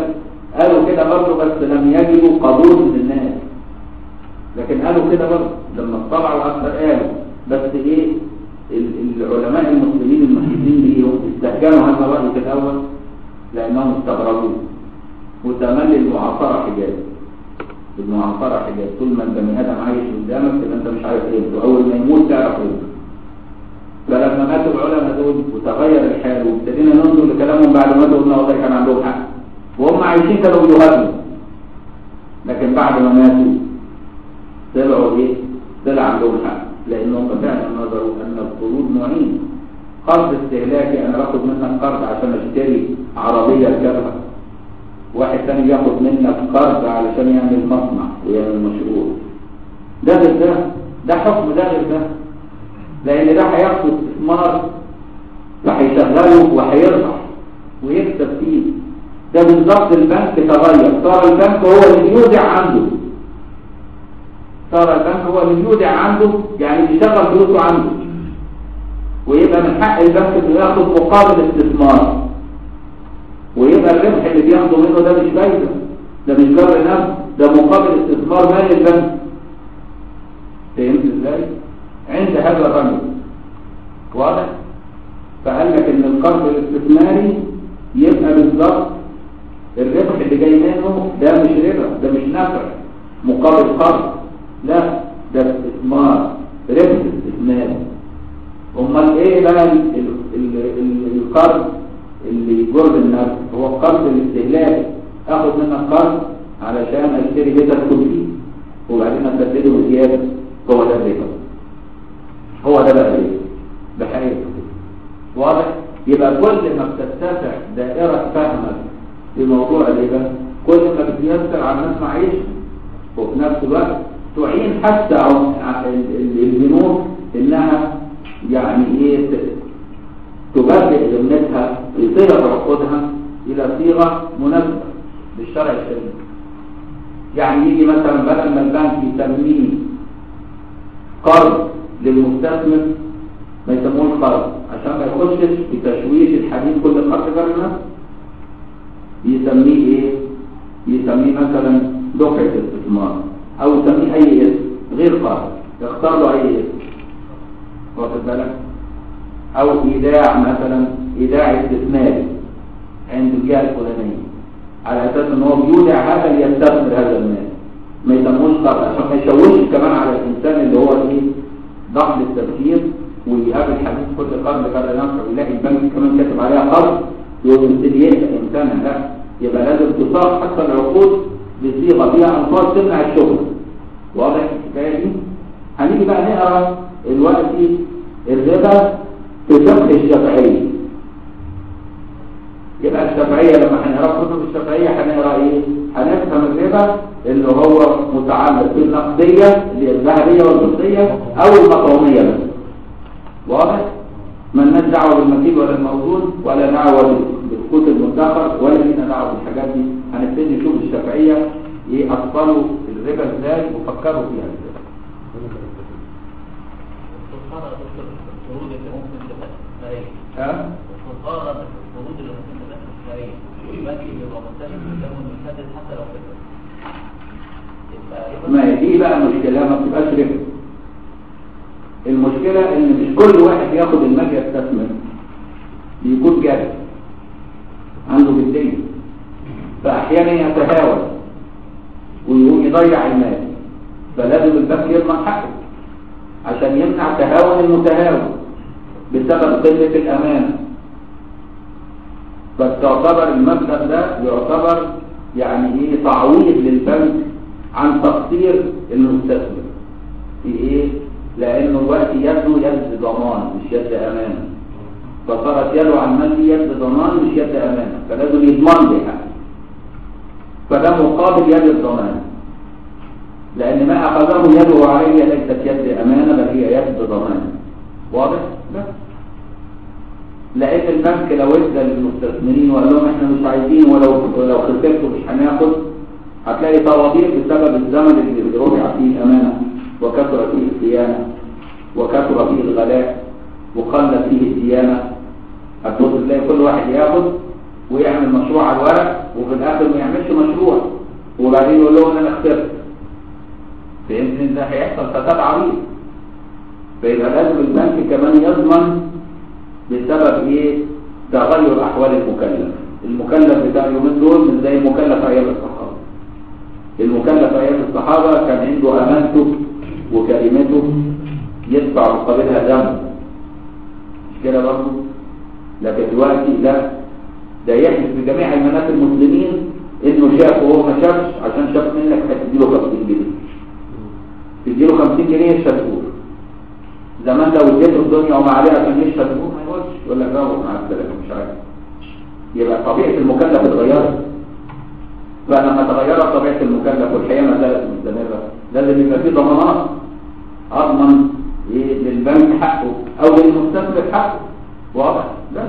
قالوا كده برضه بس لم يجدوا قبول من الناس لكن قالوا كده برضه لما اطلعوا اكثر قالوا بس ايه ال- العلماء المسلمين المحيطين بيهم استهجنوا هذا الراي في الاول لانهم استغربوه وتملي المعاصره حجاز المعاصره حجاز طول ما البني ادم عايش قدامك تبقى انت مش عارف قيمته اول ما يموت تعرف قيمته فلما ماتوا العلماء دول وتغير الحال وابتدينا ننظر لكلامهم بعد ما ماتوا قلنا والله كان عندهم حق وهم عايشين كانوا بيهاجموا لكن بعد ما ماتوا طلعوا ايه؟ طلع عندهم حق لانهم فعلا نظروا ان القروض نوعين قرض استهلاكي انا باخد منك قرض عشان اشتري عربيه اركبها واحد ثاني ياخد منك قرض علشان يعمل مصنع ويعمل مشروع ده غير ده ده حكم ده غير ده لان ده هياخد استثمار فهيشغله وهيربح ويكسب فيه ده بالظبط البنك تغير صار البنك هو اللي بيودع عنده صار البنك هو اللي بيودع عنده يعني بيشغل فلوسه عنده ويبقى من حق البنك انه ياخد مقابل استثمار ويبقى الربح اللي بياخده منه ده مش فايده ده مش جر نفس ده مقابل استثمار مال البنك فهمت ازاي؟ عند هذا الرجل واضح؟ فقال لك ان القرض الاستثماري يبقى بالظبط الربح اللي جاي منه ده مش ربح ده مش نفع مقابل قرض لا ده استثمار ربح استثماري امال ايه بقى ال- ال- ال- ال- القرض اللي يجر النفس هو القرض الاستهلاكي اخد منك قرض علشان اشتري بيت ادخل فيه وبعدين اسدده بزياده هو ده الربا هو ده بقى ايه بحقيقته واضح يبقى كل ما بتتسع دائرة فهمك في موضوع الربا كل ما بتيسر على الناس معيشة وفي نفس الوقت تعين حتى ع- ال- ال- البنوك انها يعني ايه ت- تبرئ ذمتها في صيغة عقودها الى صيغة مناسبة للشرع الشريف يعني يجي مثلا بدل ما البنك يسميه قرض للمستثمر ما يسموهوش قرض عشان ما يخشش في تشويش الحديث كل قرض جر نفسه يسميه ايه يسميه مثلا دفعة استثمار او يسميه اي اسم غير قرض يختار له اي اسم واخد بالك او ايداع مثلا ايداع استثماري عند الجهه الفلانيه على اساس ان هو بيودع هذا ليستثمر هذا المال ما يسموش قرض عشان ما يشوشش كمان على الانسان اللي هو ايه ضغط التفكير ويقابل حديث كل قرض قرض نفسه ويلاقي البنك كمان كاتب عليها قرض يقوم يبتدي يقلق انسان لا يبقى لازم تصاغ حتى العقود بصيغه فيها الفاظ تمنع الشغل واضح الحكايه دي؟ هنيجي بقى نقرا دلوقتي الربا في فقه الشافعيه يبقى الشافعيه لما هنقرا كتب الشافعيه هنقرا ايه؟ هنفهم الربا اللي هو متعلق بالنقديه اللي هي الذهبيه والفضيه او المقوميه بس واضح؟ ما لناش دعوه بالمكيل ولا الموجود ولا دعوه بالقوت المدخر ولا لنا دعوه بالحاجات دي هنبتدي نشوف الشافعيه ايه اصلوا الربا ازاي وفكروا فيها ازاي الخسارة دكتور القروض اللي ممكن تبقى استثمارية ها؟ الخسارة في القروض اللي ممكن تبقى استثمارية البنك بيبقى ملتزم قدامه انه يسدد حتى لو كده يبقى ما هي دي بقى مشكلة ما بتبقاش ربا المشكلة ان مش كل واحد ياخد المال يستثمر بيكون جاهز عنده جدية فأحيانا يتهاون ويقوم يضيع المال فلازم البنك يضمن حقه عشان يمنع تهاون المتهاون بسبب قلة الأمانة فتعتبر المبلغ ده يعتبر يعني ايه تعويض للبنك عن تقصير المستثمر في ايه لانه الوقت يده يد ضمان مش يد امانه فصارت يده على المال دي يد ضمان مش يد امانه فلازم يضمن لي حاجه فده مقابل يد الضمان لان ما اخذه يده علي ليست يد امانه بل هي يد ضمان واضح بس لان البنك لو ادى للمستثمرين وقال لهم احنا مش عايزين ولو ولو خسرتوا مش هناخد هتلاقي طوابير بسبب الزمن اللي رفع فيه الامانه وكثر فيه الخيانه وكثر فيه الغلاء وقل فيه الديانه هتبص تلاقي كل واحد ياخد ويعمل مشروع على الورق وفي الاخر ما يعملش مشروع وبعدين يقول لهم انا خسرت فهمت ان ده هيحصل فساد عريض فيبقى لازم البنك كمان يضمن بسبب ايه تغير احوال المكلف المكلف بتاع اليومين دول مش زي المكلف ايام الصحابه المكلف ايام الصحابه كان عنده امانته وكلمته يدفع مقابلها دم مش كده برضه لكن دلوقتي لا ده يحلف بجميع ايمانات المسلمين انه شاف وهو ما شافش عشان شاف منك هتديله 50 جنيه تديله 50 جنيه الشهور زمان لو اديته الدنيا وما عليها عشان يشهد ما يقولش يقول لك روح مع السلامه مش عارف يبقى طبيعه المكلف اتغيرت فلما تغيرت طبيعه المكلف والحياه ما زالت مستمره لازم يبقى في ضمانات اضمن ايه للبنك حقه او للمستثمر حقه واضح بس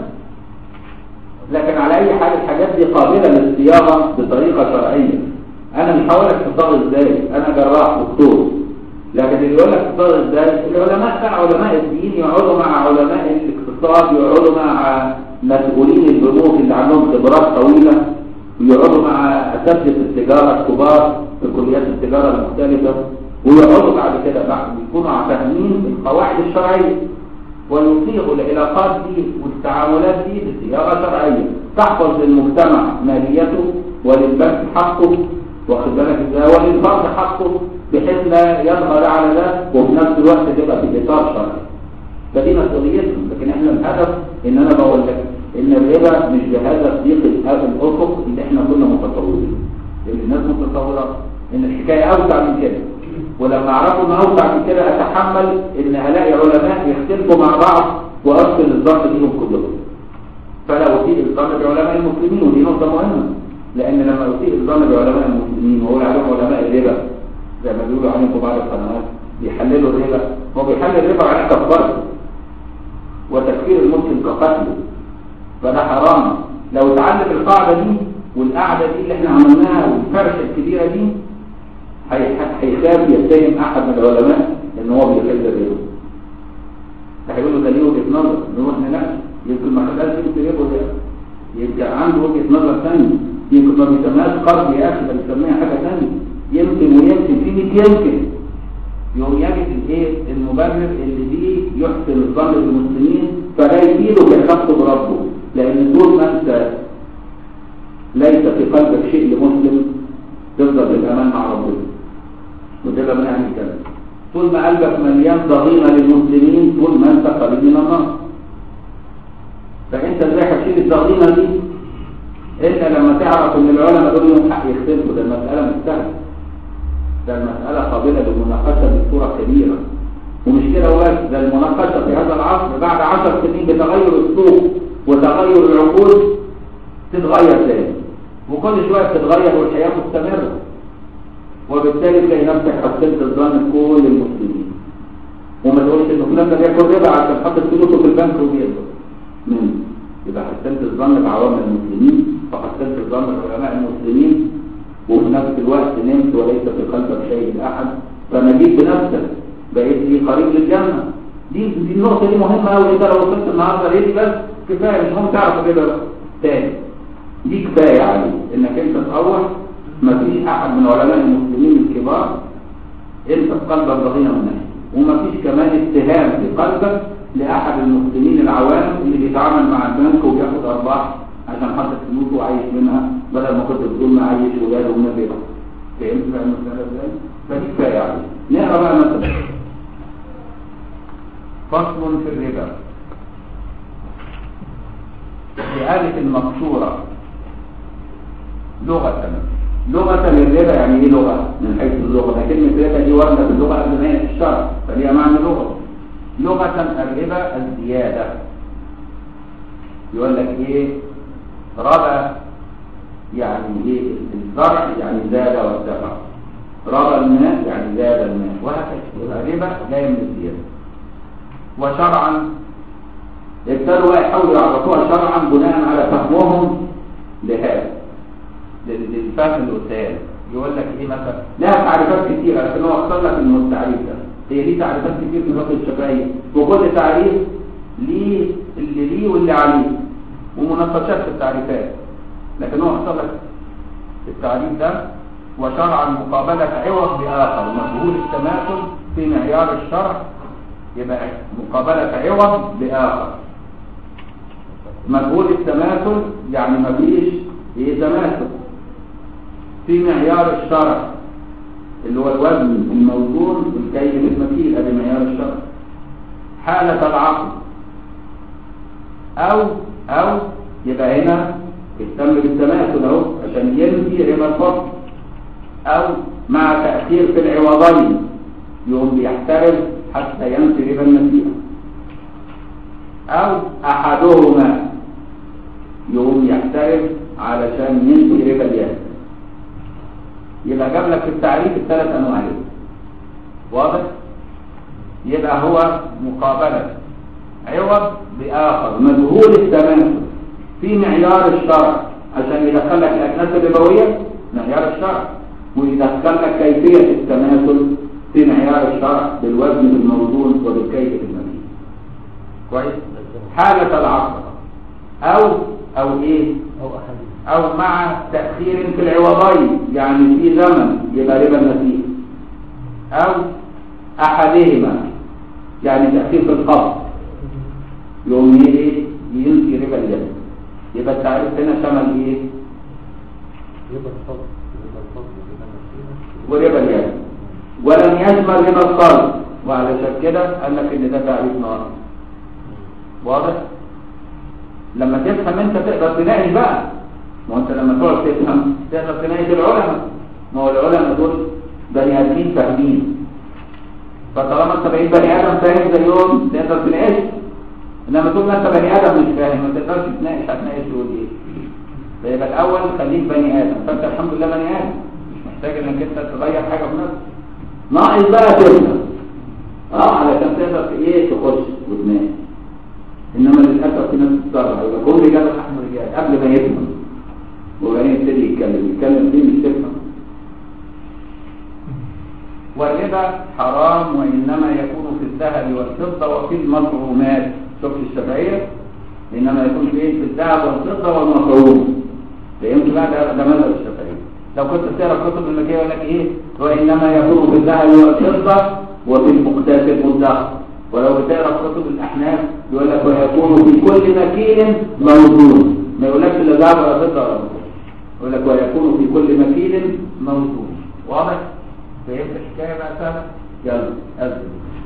لكن على اي حال الحاجات دي قابله للصياغه بطريقه شرعيه انا مش هقول لك تصاغ ازاي انا جراح دكتور لكن اللي يقول لك تصاغ ازاي العلماء بقى علماء الدين يقعدوا مع علماء الاقتصاد يقعدوا مع مسؤولين البنوك اللي عندهم خبرات طويله ويقعدوا مع اساتذه التجاره الكبار في كليات التجاره المختلفه ويقعدوا بعد كده بعد يكونوا فاهمين القواعد الشرعيه ويصيغوا العلاقات دي والتعاملات دي بصياغه شرعيه تحفظ للمجتمع ماليته وللبنك حقه واخد بالك ازاي وللفرد حقه بحيث لا يظهر ده على ده وفي نفس الوقت تبقى في اطار شرعي فدي مسؤوليتهم لكن احنا الهدف ان انا بقول لك ان الربا مش بهذا الضيق هذا الافق اللي احنا كنا متصورين لان الناس متصوره ان الحكايه اوسع من كده ولما اعرفوا ان اوسع من كده اتحمل ان الاقي علماء يختلفوا مع بعض وارسل الظن بيهم كلهم فلا اسيء الظن بعلماء المسلمين ودي نقطه مهمه لان لما اسيء الظن بعلماء المسلمين واقول عليهم علماء الربا زي ما بيقولوا عليهم في بعض القنوات بيحللوا الربا هو بيحلل الربا على كفارته وتكفير المسلم كقتله فده حرام لو اتعلم القاعده دي والقعده دي اللي احنا عملناها والفرشه الكبيره دي هيخاف يتهم احد من العلماء ان هو بيحل الربا هيقول له ده ليه وجهه نظر نروح نناقش يمكن ما خدهاش يمكن ربا ده يبقى عنده وجهه نظر ثانيه يمكن ما بيسميهاش قرض يا اخي ده بيسميها حاجه ثانيه يمكن ويمكن في 100 يمكن يوم يجد الايه المبرر اللي بيه يحسن الظن بالمسلمين فلا يفيده كالخط بربه لان طول ما انت ليس في قلبك شيء لمسلم تفضل بالامان مع ربنا وتبقى من اهل الكلام طول ما قلبك مليان ضغينه للمسلمين طول ما انت قريب من النار فانت ازاي هتشيل الضغينه دي الا لما تعرف ان العلماء دول لهم حق يختلفوا ده المساله مش سهله ده المساله قابله للمناقشه بصوره كبيره ومش كده وبس ده المناقشه في هذا العصر بعد عشر سنين بتغير السوق وتغير العقول تتغير تاني وكل شويه بتتغير والحياه مستمره وبالتالي تلاقي نفسك حسنت الظن بكل المسلمين وما تقولش انه فلان ده بياكل ربا عشان حاطط فلوسه في البنك وبيقبض منه يبقى حسنت الظن بعوام المسلمين وحسنت الظن بعلماء المسلمين وفي نفس الوقت نمت وليس في قلبك شيء لاحد فنجيت بنفسك بقيت لي قريب للجنه دي دي النقطه دي مهمه قوي انت لو وصلت النهارده ليه بس كفايه مش مهم تعرف كده بقى تاني دي كفايه عليك انك انت تروح ما فيش احد من علماء المسلمين الكبار انت في قلبك ضغينه من ناحيه وما فيش كمان اتهام في قلبك لاحد المسلمين العوام اللي بيتعامل مع البنك وبياخد ارباح عشان حاطط فلوسه وعايش منها بدل ما كنت بتقول معيش ولاده ونبي فهمت بقى المساله ازاي؟ فدي كفايه عليك نقرا بقى مثلا فصل في الربا بآلة المقصورة لغة لغة الربا يعني ايه لغة من حيث اللغة ده كلمة ربا دي واردة في اللغة قبل ما هي في الشرع فليها معنى لغة لغة الربا الزيادة يقول لك ايه ربا يعني ايه الزرع يعني زاد وارتفع ربا الماء يعني زاد الماء وهكذا يبقى ربا جاي من الزيادة وشرعا ابتدوا بقى يحاولوا يعرفوها شرعا بناء على فهمهم لهذا للفهم القتال يقول لك ايه مثلا لها تعريفات كتيرة لكن هو اختار لك انه التعريف ده هي ليه تعريفات كتير في فقه الشافعية وكل تعريف ليه اللي ليه واللي عليه ومناقشات في التعريفات لكن هو اختار لك التعريف ده وشرعا مقابلة عوض بآخر مجهول التماثل في معيار الشرع يبقى مقابلة عوض بآخر مجهول التماثل يعني مفيش ايه تماثل في معيار الشرع اللي هو الوزن الموزون والكيل المكيل ادي معيار الشرع حالة العقل او او يبقى هنا اهتم بالتماثل اهو عشان ينفي ربا الفضل او مع تأثير في العوضين يوم بيحترم حتى ينفي ربا النسيئة او احدهما يقوم يحترم علشان ينفي ربا اليد يبقى جاب لك في التعريف الثلاث انواع دي واضح يبقى هو مقابله عوض باخر مجهول التماثل في معيار الشرع عشان يدخل لك الاجناس الربويه معيار الشرع ويدخل لك كيفيه التماثل في معيار الشرع بالوزن بالموزون وبالكيف المكين كويس حاله العصر او او ايه أو أحد او مع تأخير في العوضين يعني في زمن يبقى ربا النسيء او احدهما يعني تأخير في القبض يوم ايه ينفي ربا اليد يبقى التعريف هنا شمل ايه ربا الفضل ربا الفضل ربا النسيئة وربا اليد ولم يشمل ربا القرض وعلشان كده قال لك ان ده تعريف ناقص واضح لما تفهم انت تقدر تناقش بقى ما هو انت لما تقعد تفهم تقدر تناقش العلماء ما هو العلماء دول بني ادمين فاهمين فطالما انت بقيت بني ادم فاهم زيهم تقدر تناقش انما طول ما انت بني ادم مش فاهم ما تقدرش تناقش هتناقش تقول ايه فيبقى الاول خليك بني ادم فانت الحمد لله بني ادم مش محتاج انك انت تغير حاجه في نفسك ناقص بقى تفهم اه علشان تقدر في ايه تخش وتناقش انما للاسف في ناس بتتصرف يبقى كل رجال احنا رجال قبل ما يفهم وبعدين يبتدي يتكلم يتكلم فيه مش تفهم والربا حرام وانما يكون في الذهب والفضه وفي المطعومات شوف الشافعيه انما يكون في إيه؟ في الذهب والفضه والمطعوم فهمت بقى ده ده مذهب الشافعيه لو كنت تقرا كتب المكيه يقول لك ايه وانما يكون في الذهب والفضه وفي المقتات المدخر ولو بتقرا كتب الاحناف يقول لك ويكون في كل مكين موزون ما يقولكش لا ذهب ولا فضه ولا مطعوم يقول لك ويكون في كل مكين موزون واضح فهمت الحكايه بقى سهله يلا اذن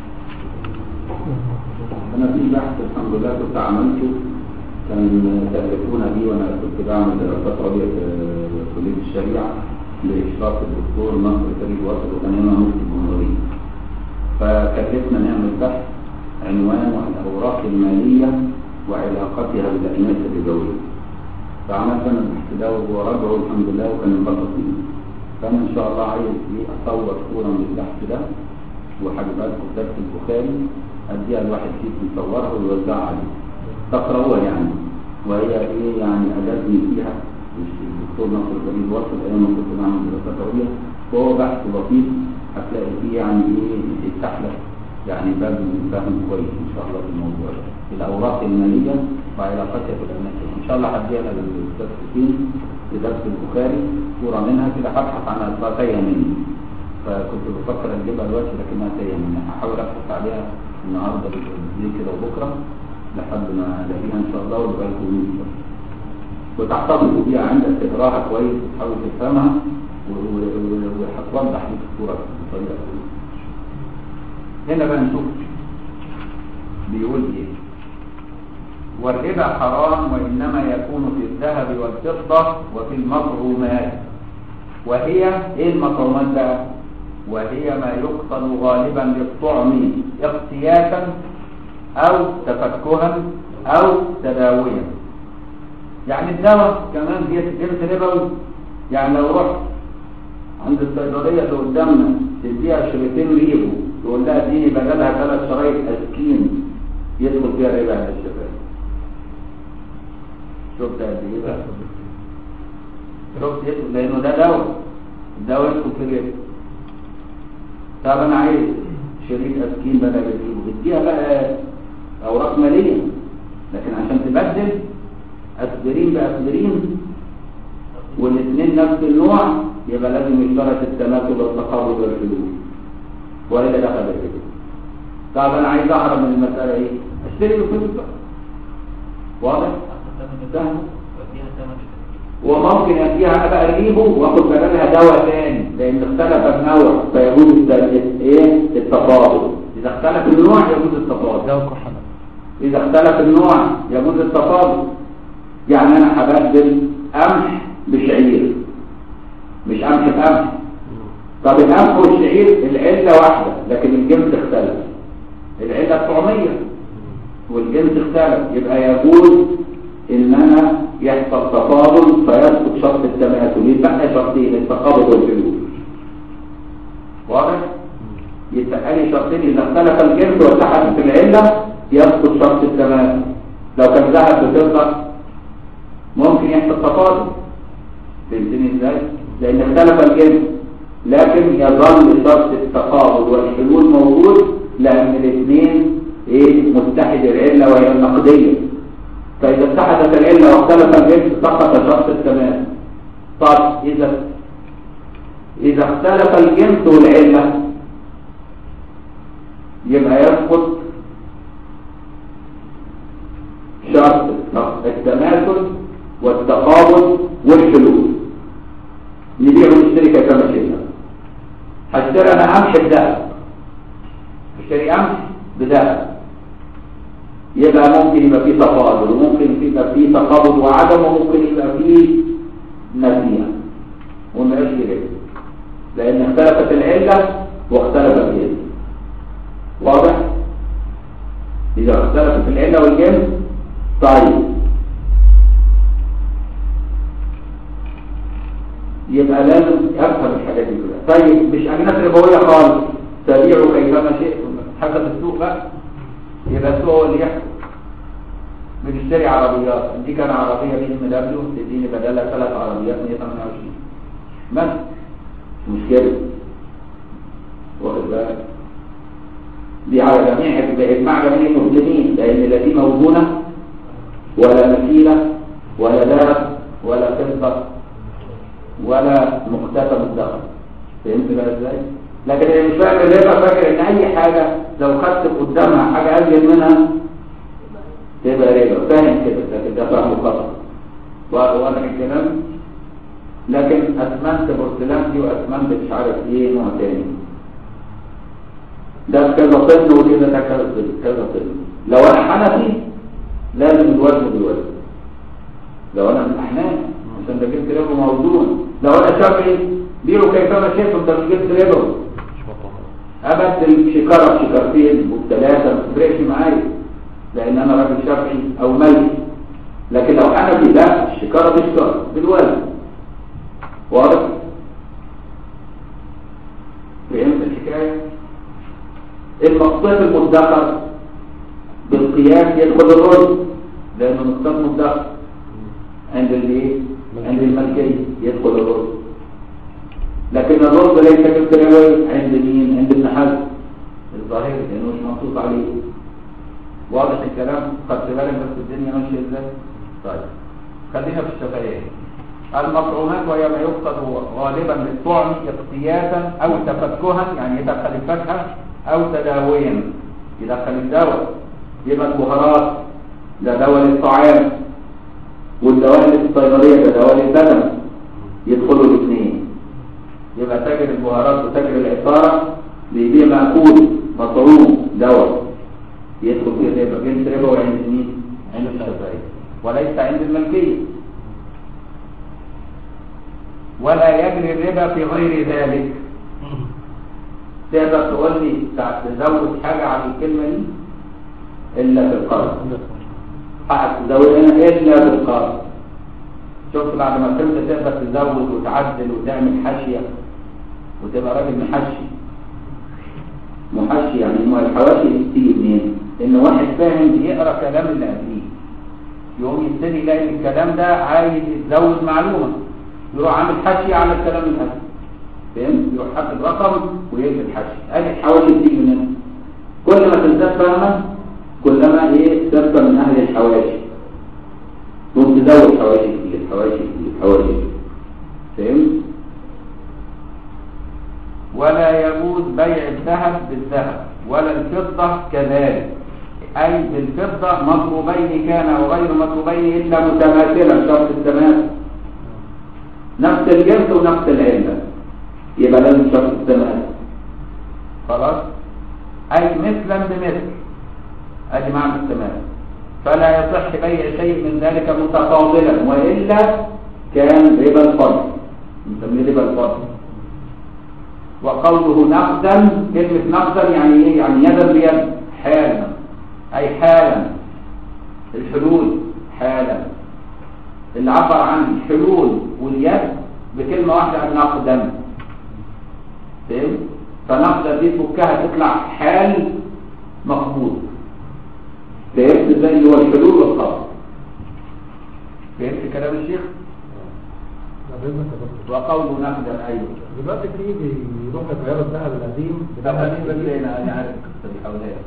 انا في بحث الحمد لله كنت عملته كان تألفون بي وانا كنت بعمل دراسات عليا في كليه الشريعه لاشراف الدكتور نصر كريم واصل وكان هنا مفتي الجمهوريه فكلفنا نعمل بحث عنوانه الاوراق الماليه وعلاقتها بالاجناس الربويه فعملت انا البحث ده وراجعه الحمد لله وكان انبسط منه فانا ان شاء الله عايز ايه اصور صوره من البحث ده وهجيبها لكم في درس البخاري اديها لواحد فيكم يصورها ويوزعها عليه تقرأوها يعني وهي ايه يعني اجازني فيها مش الدكتور نصر الجليل وصل ايام ما كنت بعمل دراسات عليا وهو بحث لطيف هتلاقي فيه يعني ايه يفتح لك يعني باب من فهم كويس ان شاء الله في الموضوع ده الاوراق الماليه وعلاقتها بالاملاك ان شاء الله هديها للاستاذ حسين في درس البخاري صوره منها كده هبحث عنها تايه مني فكنت بفكر اجيبها دلوقتي لكنها تايه مني هحاول ابحث عليها النهارده بالليل كده وبكره لحد ما الاقيها ان شاء الله ويبقى لكم يوسف وتحتفظوا بيها عندك تقراها كويس وتحاول تفهمها و- و- و- وهتوضح لك الصوره بطريقه كويسه هنا بقى نشوف بيقول ايه والربا حرام وانما يكون في الذهب والفضه وفي المطعومات وهي ايه المطعومات بقى وهي ما يقتل غالبا للطعم اقتياسا او تفكها او تداويا يعني الدواء كمان جنس ربوي يعني لو رحت عند الصيدليه اللي قدامنا تديها شريطين ريبو تقول لها اديني بدلها ثلاث شرايط اسكين يدخل فيها الربا عند الشباب شفت قد ايه بقى شفت يدخل لانه ده دواء الدواء يدخل في الربا طب انا عايز شريط اسكين بدل الريبو اديها بقى اوراق ماليه لكن عشان تبدل اسبرين باسبرين والاثنين نفس النوع يبقى لازم يشترط التماثل والتقابل والحلول والا دخل الربا طب انا عايز اهرب من المساله ايه اشتري بفلوس بقى واضح سهل وديها ثمن وممكن اديها انا بقى اجيبه واخد بدلها دواء تاني لان اختلف النوع فيجوز الت- ايه التفاضل اذا اختلف النوع يجوز التفاضل ده كحنة اذا اختلف النوع يجوز التفاضل يعني انا هبدل قمح بشعير مش قمح بقمح طب القمح والشعير العله واحده لكن الجنس اختلف العله 900 والجنس اختلف يبقى يجوز ان انا يحصل تفاضل فيسقط شرط التماثل يبقى شرطين التقابض والحلول واضح يتبقى لي شرطين اذا اختلف الجنس واتحد في العله يسقط شرط التماثل لو كان ذهب بفضه ممكن يحصل تفاضل فهمتني ازاي لان اختلف الجنس لكن يظل شرط التقابض والحلول موجود لان الاثنين ايه متحد العله وهي النقديه فاذا اتحدت العله واختلف الجنس سقط شرط التماثل طب اذا اذا اختلف الجنس والعله يبقى يسقط شرط التماثل والتقابل والحلول نبيع ونشتري كما شئنا هشتري انا قمح بذهب اشتري قمح بذهب يبقى ممكن يبقى فيه تفاضل وممكن يبقى فيه تقابض وعدم وممكن يبقى فيه نسيئة وما يبقاش فيه ربا لان اختلفت العله واختلف الجنس واضح اذا اختلفت العله والجنس طيب يبقى لازم افهم الحاجات دي كلها طيب مش اجناس ربويه خالص تبيعوا كيفما شئتم حسب السوق بقى يبقى السوق هو اللي يحكم بنشتري عربيات دي كان عربيه بي ام دبليو تديني بدلها ثلاث عربيات 128 بس مش مشكله واخد بالك دي على جميع باجماع جميع المسلمين لان لا دي موزونه ولا مثيله ولا ذهب ولا فضه ولا مكتسب الدخل فهمت بقى ازاي لكن اللي مش فاهم الربا فاكر ان اي حاجه لو خدت قدامها حاجه ازيد منها تبقى ربا فاهم كده لكن ده فهم خطا واضح الكلام لكن اسمنت بورسلان دي واسمنت مش عارف ايه نوع تاني ده كذا طن ودي ده كذا طن كذا طن لو انا حنفي لازم الوزن بالوزن لو انا من الاحناف عشان ده جبت ربا موزون لو انا شافعي بيعوا كيفما شئتم ده مش جبت ربا مش مطمئن ابدل شكاره بشكارتين وبثلاثه ما تفرقش معايا لان انا راجل شافعي او ملكي لكن لو حنفي لا الشكاره بشكاره بالوزن واضح فهمت الحكايه المقصود المدخر بالقياس يدخل الرز لانه مقصود مدخر عند الايه عند الملكيه يدخل الرز لكن الرز ليس بالتناول عند مين عند ابن حزم الظاهري لانه مش منصوص عليه واضح الكلام خدت بالك بس الدنيا ماشيه ازاي طيب خلينا في الشفايات المطعومات وهي ما يقصد غالبا بالطعم اقتياسا او تفكها يعني يدخل الفاكهه او تداويا يدخل الدواء يبقى البهارات ده دواء للطعام والدواء اللي في الصيدليه ده دواء للبدن يدخلوا الاثنين يبقى تاجر البهارات وتاجر العطاره بيبيع مأكول مطعوم دواء يدخل فيه الربا جنس ربا وعند مين؟ عند الشافعي وليس عند الملكيه ولا يجري الربا في غير ذلك تقدر تقول لي تزود حاجة على الكلمة دي إلا في القرض حقك تزود هنا إلا في القرض شفت بعد ما فهمت تقدر تزود وتعدل وتعمل حاشية وتبقى راجل محشي محشي يعني ما الحواشي دي بتيجي منين؟ إن واحد فاهم بيقرا كلام اللي قبليه يقوم يبتدي يلاقي الكلام ده عايز يزود معلومة يروح عامل حشي على الكلام الأساسي فهمت يروح حاطط الرقم ويكتب حشي ادي الحواشي بتيجي من هنا كل ما تزداد فهما كلما ايه صرت من اهل الحواشي تقوم تزود حواشي كتير حواشي كتير حواشي كتير بيع الذهب بالذهب ولا الفضة كذلك أي بالفضة مطلوبين كان أو غير مطلوبين إلا متماثلا شرط التماثل نفس الجنس ونفس العلة يبقى لازم شرط التماثل خلاص أي مثلا بمثل أدي معنى التماثل فلا يصح بيع شيء من ذلك متفاضلا وإلا كان ربا الفضل نسميه ربا الفضل وقوله نقدا كلمة نقدا يعني ايه يعني يدا بيد حالا اي حالا الحلول حالا اللي عبر عن الحلول واليد بكلمة واحدة عن نقدا فهمت فنقدا دي تفكها تطلع حال مقبول فهمت ازاي اللي هو الحلول والقبض فهمت كلام الشيخ قابلنا كده. وقوله نقدا ايوه دلوقتي في بيروح يغيروا الذهب القديم طب بذهب خليني بس جديد. انا انا عارف القصه دي حواليا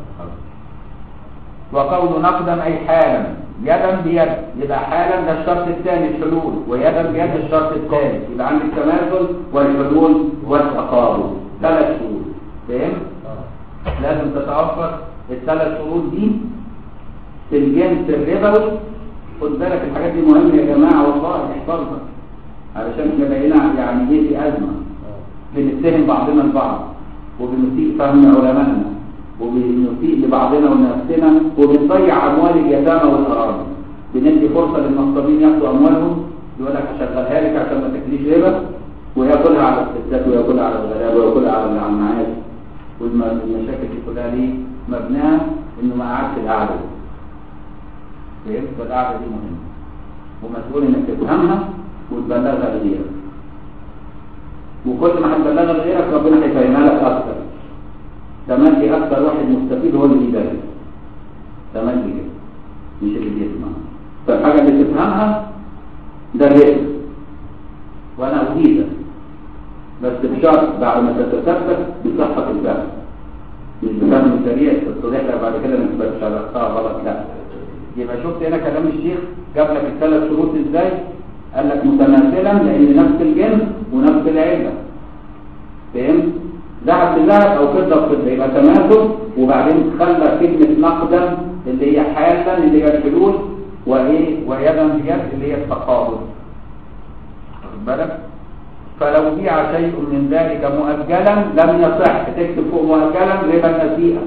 وقول نقدا اي حالا يدا بيد يبقى حالا ده الشرط الثاني الحلول ويدا بيد الشرط الثاني يبقى عندك التماثل والحلول والتقابل ثلاث شروط فاهم آه. لازم تتوفر الثلاث شروط دي في الجنس الربوي خد بالك الحاجات دي مهمه يا جماعه والله احفظها علشان احنا بقينا يعني ايه في ازمه آه. بنتهم بعضنا البعض وبنسيء فهم علمائنا وبنسيء لبعضنا ونفسنا وبنضيع اموال اليتامى والاراضي بندي فرصه للنصابين ياخدوا اموالهم يقول لك هشغلها لك عشان ما تاكليش ربا وياكلها على الستات وياكلها على الغلابه وياكلها على اللي على المعاش والمشاكل دي كلها ليه مبناها انه ما قعدش القعده دي فهمت فالقعده دي مهمه ومسؤول انك تفهمها وتبلغها لغيرك وكل ما هتبلغها لغيرك ربنا هيفهمها لك اكتر تملي اكتر واحد مستفيد هو اللي بيدرس تملي كده مش اللي بيسمع فالحاجه اللي تفهمها ده الرزق وانا اريدك بس بشرط بعد ما تتثبت بصحه الفهم مش بفهم سريع تتضح لك بعد كده انك بس شرحتها غلط لا يبقى شفت هنا كلام الشيخ جاب لك الثلاث شروط ازاي قال لك متماثلا لان نفس الجنس ونفس العله فهمت ذهب بذهب او فضه بفضه يبقى تماثل وبعدين خلى كلمه نقدا اللي هي حالا اللي هي الحلول وايه ويدا بيد اللي هي التقابل واخد بالك فلو بيع شيء من ذلك مؤجلا لم يصح تكتب فوق مؤجلا ربا النسيئه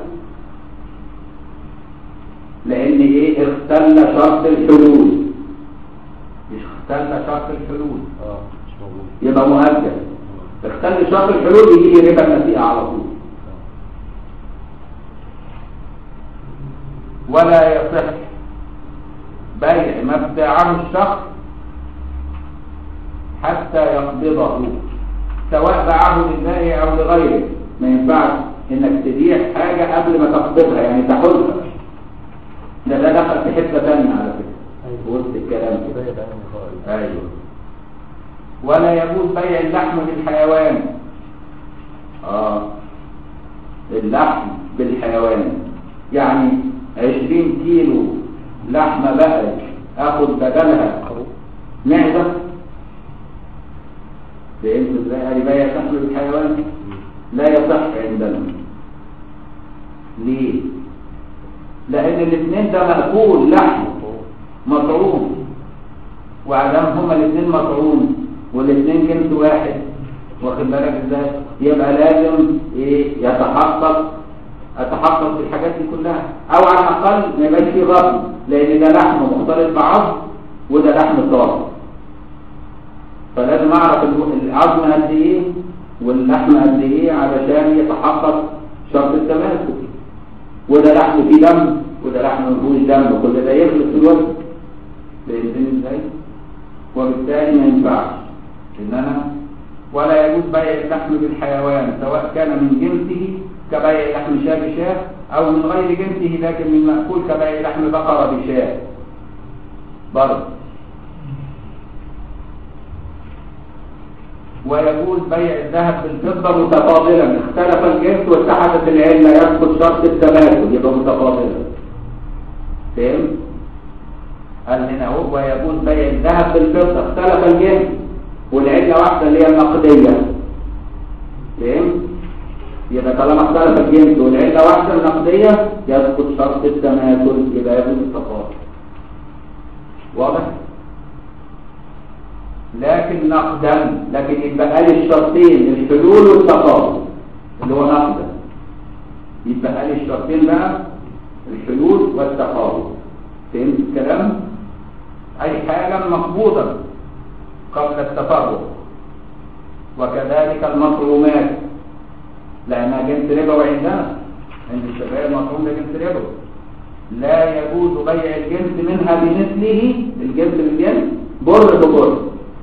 لان ايه اختل شرط الحلول مش اختل شرط الحلول اه مش موجود يبقى مؤجل اختل شرط الحلول يجي لي ربا النسيئه على طول ولا يصح بيع ما ابتاعه الشخص حتى يقبضه سواء باعه للبائع او لغيره ما ينفعش انك تبيع حاجه قبل ما تقبضها يعني تاخدها ده ده دخل في حته ثانيه على فكره ايوه وسط الكلام كده زي ده يعني خالص ايوه ولا يجوز بيع اللحم للحيوان اه اللحم بالحيوان يعني عشرين كيلو لحمة بقر اخد بدلها معدة فهمت ازاي قال بيع اللحم للحيوان لا يصح عندنا ليه لان الاثنين ده مأكول لحم مطعوم وعدم هما الاثنين مطعوم والاثنين جنس واحد واخد بالك ازاي يبقى لازم ايه يتحقق اتحقق في الحاجات دي كلها او على الاقل ما يبقاش فيه غضب لان ده لحم مختلط بعظم وده لحم طاهر فلازم اعرف الو- العظم قد ايه واللحم قد ايه علشان يتحقق شرط التماسك وده لحم فيه دم وده لحم ما فيهوش دم كل ده يخلط في الوزن فهمتني ازاي؟ وبالتالي ما ينفعش ان انا ولا يجوز بيع اللحم بالحيوان سواء كان من جنسه كبيع لحم شاة بشاة او من غير جنسه لكن من مأكول كبيع لحم بقرة بشاة برضه ويجوز بيع الذهب بالفضة متفاضلا اختلف الجنس واتحدت العلة يسقط شرط التماثل يبقى متفاضلا فهمت؟ قال هنا هو ويجوز بيع الذهب بالفضة اختلف الجنس والعلة واحدة اللي هي النقدية فهمت؟ يبقى طالما اختلف الجنس والعله واحده النقديه يسقط شرط التماثل يبقى يجوز التفاضل واضح لكن نقدا لكن يبقى لي الشرطين الحلول والتفاضل اللي هو نقدا يبقى لي الشرطين بقى الحلول والتفاضل فهمت الكلام اي حاجه مقبوضه قبل التفرق وكذلك المطعومات لانها جنس ربوي عندنا عند الشباب المطعوم ده جنس ربوي لا يجوز بيع الجنس منها بمثله الجنس بالجنس بر ببر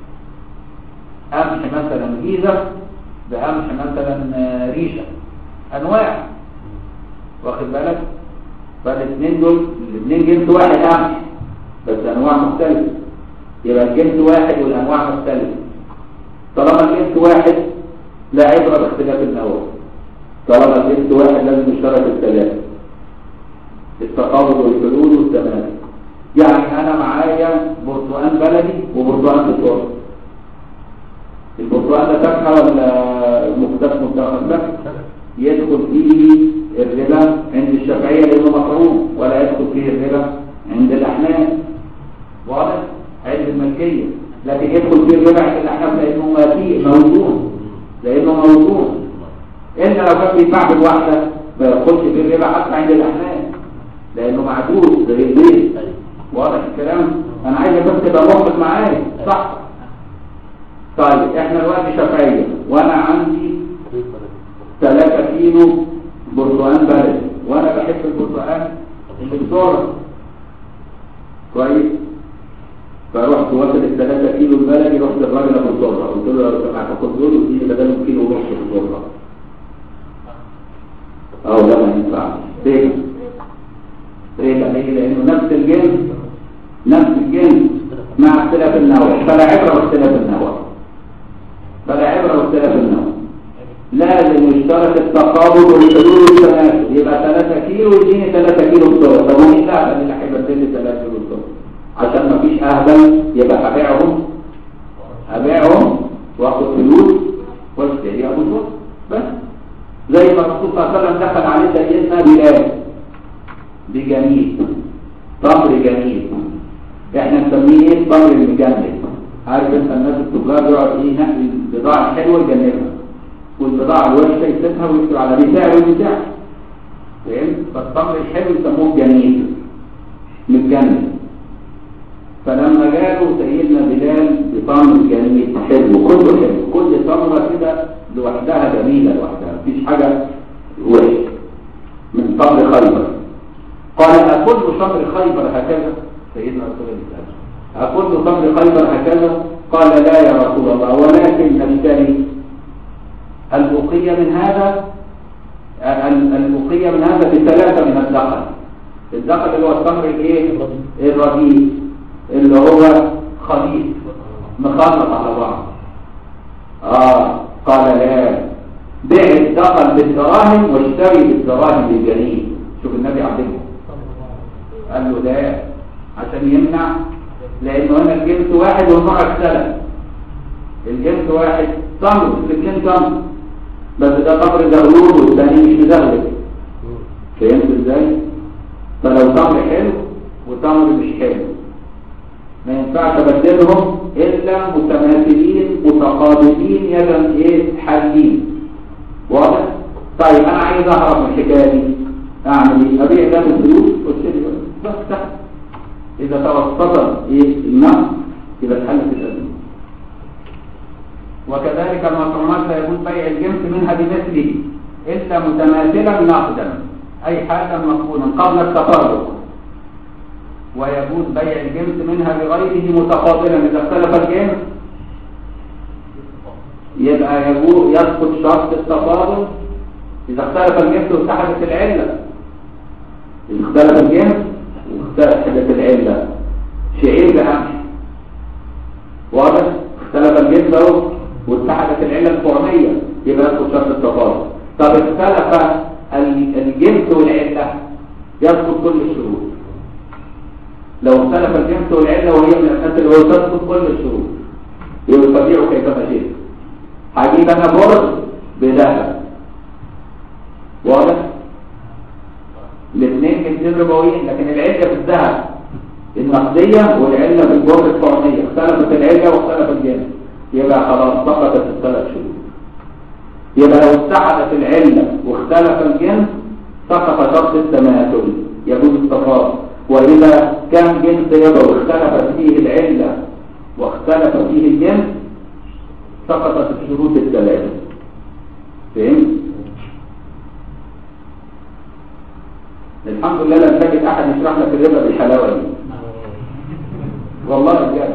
قمح مثلا جيزه بقمح مثلا آه، ريشه انواع واخد بالك فالاثنين دول الاثنين جنس واحد قمح بس انواع مختلفه يبقى الجنس واحد والانواع مختلفه طالما الجنس واحد لا عبره باختلاف النوع طالما الجنس واحد لازم يشترك الثلاثه التقابض والحلول والتماثل يعني انا معايا برتقال بلدي وبرتقال بتوع البرتقال ده فاكهه ولا مختلف مختلف فاكهه يدخل فيه الربا عند الشافعيه لانه مطعوم ولا يدخل فيه الربا عند الاحناف واضح عند الملكيه لكن يدخل فيه الربا عند الاحناف لانه ماتي موجود لانه موجود الا لو كان بيتباع بالواحده ما يدخلش فيه الربا حتى عند الاحناف لانه معدود زي البيت واضح الكلام انا عايز بس تبقى موافق معايا صح طيب احنا دلوقتي شافعيه وانا عندي 3 كيلو برتقال بلدي وانا بحب البرتقال اللي بسرعه كويس فرحت واخد ال 3 كيلو البلدي رحت الراجل ابو الذره قلت له لو سمحت خد دول واديني بدلهم كيلو ونص الذره اه لا ما ينفعش ليه؟ ليه ليه لانه نفس الجنس نفس الجنس مع اختلاف النوع فلا عبره باختلاف النوع فلا عبره باختلاف النوع لازم يشترط التقابض والحلول والتناسب يبقى 3 كيلو يديني 3 كيلو بتوع طب هو مين الاهبل اللي هيبقى اديني 3 كيلو بتوع عشان ما فيش اهبل يبقى هبيعهم هبيعهم واخد فلوس واشتري ابو الوقت بس زي ما الرسول صلى الله عليه وسلم دخل عليه سيدنا بلال بجميل تمر جميل احنا نسميه ايه تمر المجمد عارف انت الناس التجار يقعد ايه نقي البضاعه الحلوه يجنبها والبضاعه الوحشه يسيبها ويكتب على بتاع وبتاع فهمت فالتمر الحلو يسموه جميل متجمد فلما جاله سيدنا بلال بتمر جميل حلو كله حلو كل تمره كده لوحدها جميله لوحدها مفيش حاجه وحشه من تمر خيبر قال أكل تمر خيبر هكذا سيدنا رسول الله أكل تمر خيبر هكذا قال لا يا رسول الله ولكن نشتري البقية من هذا ال- البقية من هذا بثلاثة من الدخل الدخل اللي هو التمر الايه الرديء اللي هو خبيث مخلط على بعض اه قال لا بيع الدخل بالدراهم واشتري بالدراهم بالجنين شوف النبي علمه قال له لا عشان يمنع لانه هنا الجنس واحد والنوع اختلف الجنس واحد تمر الاثنين تمر بس ده تمر زغلول والثاني مش مزغلل فهمت ازاي فلو تمر حلو وتمر مش حلو ما ينفعش ابدلهم الا متماثلين متقابلين يدا ايه حالين واضح طيب انا عايز اعرف من الحكايه دي اعمل ايه ابيع ده بالفلوس واشتري بس تحت اذا توسط ايه النقص يبقى اتحلت الازمه وكذلك المطعومات لا يجوز بيع الجنس منها بمثله الا متماثلا نقدا اي حاجه مفهوما قبل التفرق ويجوز بيع الجنس منها بغيره متفاضلا اذا اختلف الجنس يبقى يجوز يسقط شرط التفاضل اذا اختلف الجنس واتحدت العله إذا اختلف الجنس واختلفت العلة شعير بقمح واضح اختلف الجنس اهو واتحدت العلة الفرعية يبقى يدخل شرط التفاضل طب اختلف ال- الجنس والعلة يسقط كل الشروط لو اختلف الجنس والعلة وهي من الأساس اللي هو تسقط كل الشروط يبقى تبيعه كيفما شئت هجيب انا برد بذهب الاثنين ربويين لكن العله في الذهب النقديه والعله في الجر الطعميه اختلفت العله واختلف الجنس يبقى خلاص سقطت الثلاث شروط يبقى لو اتحدت العله واختلف الجنس سقط شرط التماثل يجوز التفاضل واذا كان جنس ربا واختلفت فيه العله واختلف فيه الجنس سقطت الشروط الثلاثه فهمت الحمد لله لم تجد احد يشرح لك الربا بالحلاوه دي والله بجد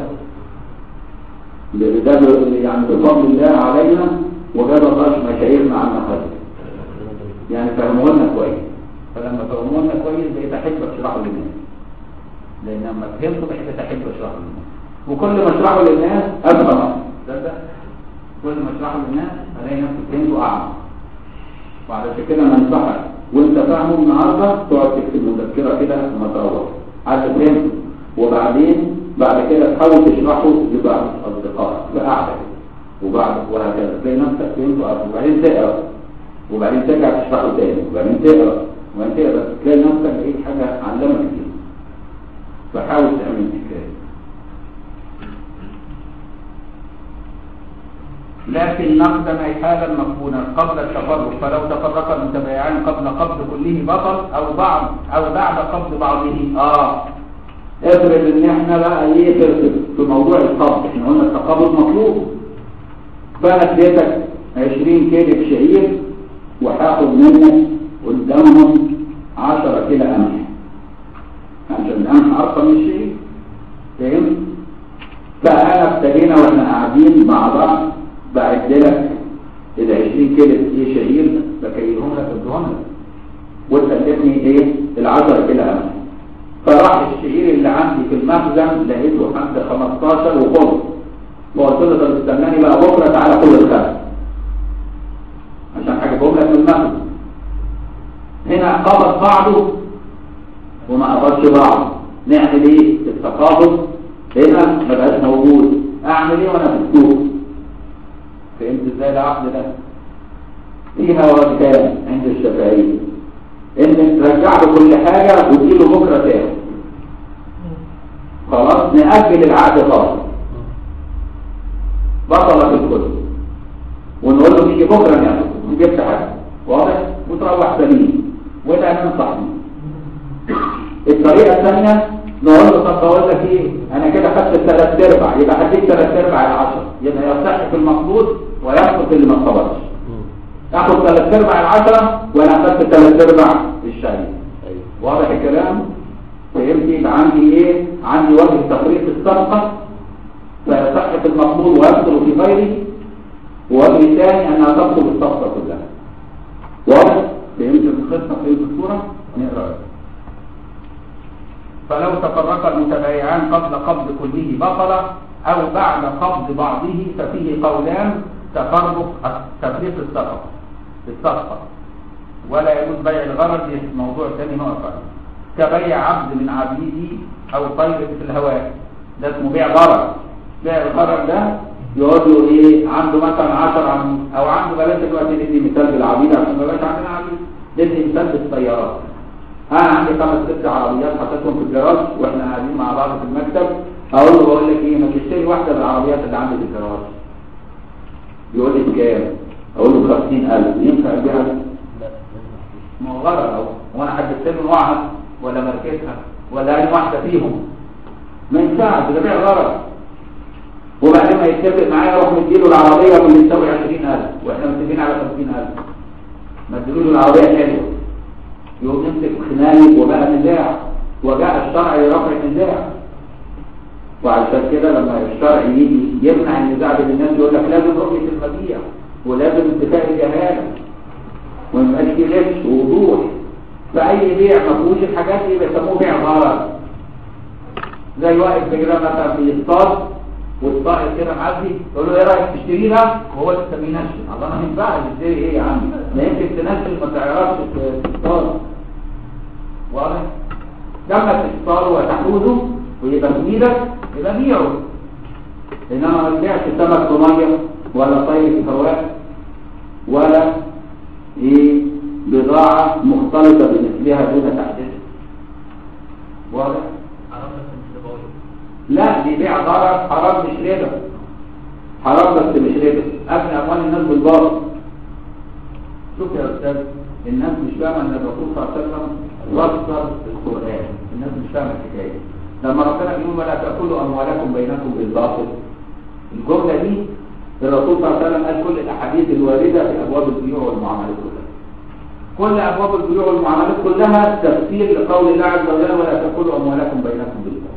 ده ب- يعني بفضل الله علينا وجاب الله مشايخنا عنا خير يعني فهموا لنا كويس فلما فهموا لنا كويس بقيت احب اشرحه للناس لان لما فهمته بقيت احب اشرحه للناس وكل ما اشرحه للناس افهم تصدق كل ما اشرحه للناس الاقي نفسي فهمته اعمق وعلشان كده انا انصحك وانت فاهمه النهارده تقعد تكتب مذكره كده لما تروح عايز فهمته وبعدين بعد كده تحاول تشرحه لبعض اصدقائك بقعده وبعد وهكذا تلاقي نفسك فهمته اكتر وبعدين تقرا وبعدين ترجع تشرحه تاني وبعدين تقرا وبعدين تقرا تلاقي نفسك لقيت حاجه علمك فيها فحاول تعمل الحكايه لكن نقدا أي حالا مقبولا قبل التفرق فلو تفرق المتبايعان قبل قبض كله بطل أو بعض أو بعد قبض بعضه آه افرض ان احنا بقى ايه في في موضوع القبض احنا قلنا التقابض مطلوب فانا اديتك 20 كيلو شعير وهاخد منك قدامهم 10 كيلو قمح عشان القمح ارقى من الشعير فهمت؟ فانا ابتدينا واحنا قاعدين مع بعض بعد لك ال 20 كيلو ايه شعير بكيلهم لك ادهم لك وانت اديتني ايه ال 10 كيلو قمح فراح الشعير اللي عندي في المخزن لقيته عند 15 وقلت وقلت له طب استناني بقى بكره تعالى خد الخمس عشان هجيبهم لك من المخزن هنا قبض بعضه وما قبضش بعض نعمل ايه التقابض هنا ما بقاش موجود اعمل ايه وانا في السوق فهمت ازاي العقد ده فيها وكان عند الشافعيه ان ترجع له كل حاجه وتجيله بكره تاني خلاص نأجل العقد خالص بطلت الكل ونقول له تيجي بكره ناخد ما جبت حاجه واضح وتروح سليم وده ننصح بيه الطريقه الثانيه نقول له طب بقول لك ايه انا كده خدت الثلاث ارباع يبقى هديك ثلاث ارباع العشر يبقى يصح في المقبوض ويسقط اللي ما اتقبضش اخد ثلاث ارباع العشرة وانا اخدت ثلاث ارباع الشهري واضح الكلام فهمت يبقى عندي ايه عندي وجه تفريق الصفقة فيصح في المقبول ويبطل في غيره ووجه ثاني انها تبطل الصفقة كلها واضح فهمت القصة فهمت الصورة نقرأ فلو تفرق المتبايعان قبل قبض كله بطل او بعد قبض بعضه ففيه قولان تفرق تفريق الصفقة الصفقة ولا يجوز بيع الغرض في موضوع ثاني نقف عليه كبيع عبد من عبيده او طير في الهواء ده اسمه بيع غرض بيع الغرض ده يقول له ايه عنده مثلا 10 عم او عنده بلاش دلوقتي ندي مثال بالعبيد عشان ما بقاش عندنا عبيد ندي مثال بالسيارات انا عندي خمس ست عربيات حطيتهم في الجراج واحنا قاعدين مع بعض في المكتب اقول له بقول لك ايه ما تشتري واحده من العربيات اللي عندي في الجراج يقول لي بكام اقول له 50000 ينفع ابيعها ما هو غرض اهو وانا حددت له نوعها ولا ماركتها ولا اي واحده فيهم ما ينفعش ده بيع غرض وبعدين ما يتفق معايا اروح مديله العربيه واللي تساوي 20000 واحنا متفقين على 50000 ما اديلوش العربيه حلوه يقوم يمسك خناقه وبقى نزاع وجاء الشرع لرفع النزاع وعشان كده لما الشرع يجي يمنع النزاع بين الناس يقول لك لازم رؤيه المبيع ولازم اتفاق الجهاله وما يبقاش فيه غش ووضوح فاي بيع ما فيهوش الحاجات دي بيسموه بيع غرض زي واحد كده مثلا بيصطاد والطائر كده معدي يقول له ايه رايك تشتريها وهو لسه بينشل الله ما ينفعش تشتري ايه يا عم ما يمكن تنشل ما تعرفش تصطاد واضح لما تصطاد وتحوزه ويبقى في ايدك يبقى بيعه انما ما تبيعش سمك في ميه ولا طير في هواء ولا ايه بضاعه مختلطه بمثلها دون تحديد واضح حرام بس مش ربوي لا دي بيع ضرر حرام مش ربا حرام بس مش ربا اكل اموال الناس بالباطل شوف يا استاذ الناس مش فاهمه ان الرسول صلى الله عليه وسلم وصل القران الناس مش فاهمه الحكايه لما ربنا بيقول ولا تاكلوا اموالكم بينكم بالباطل الجمله دي الرسول صلى الله عليه وسلم قال كل الاحاديث الوارده في ابواب البيوع والمعاملات كلها كل ابواب البيوع والمعاملات كلها تفسير لقول الله عز وجل ولا تاكلوا اموالكم بينكم بالباطل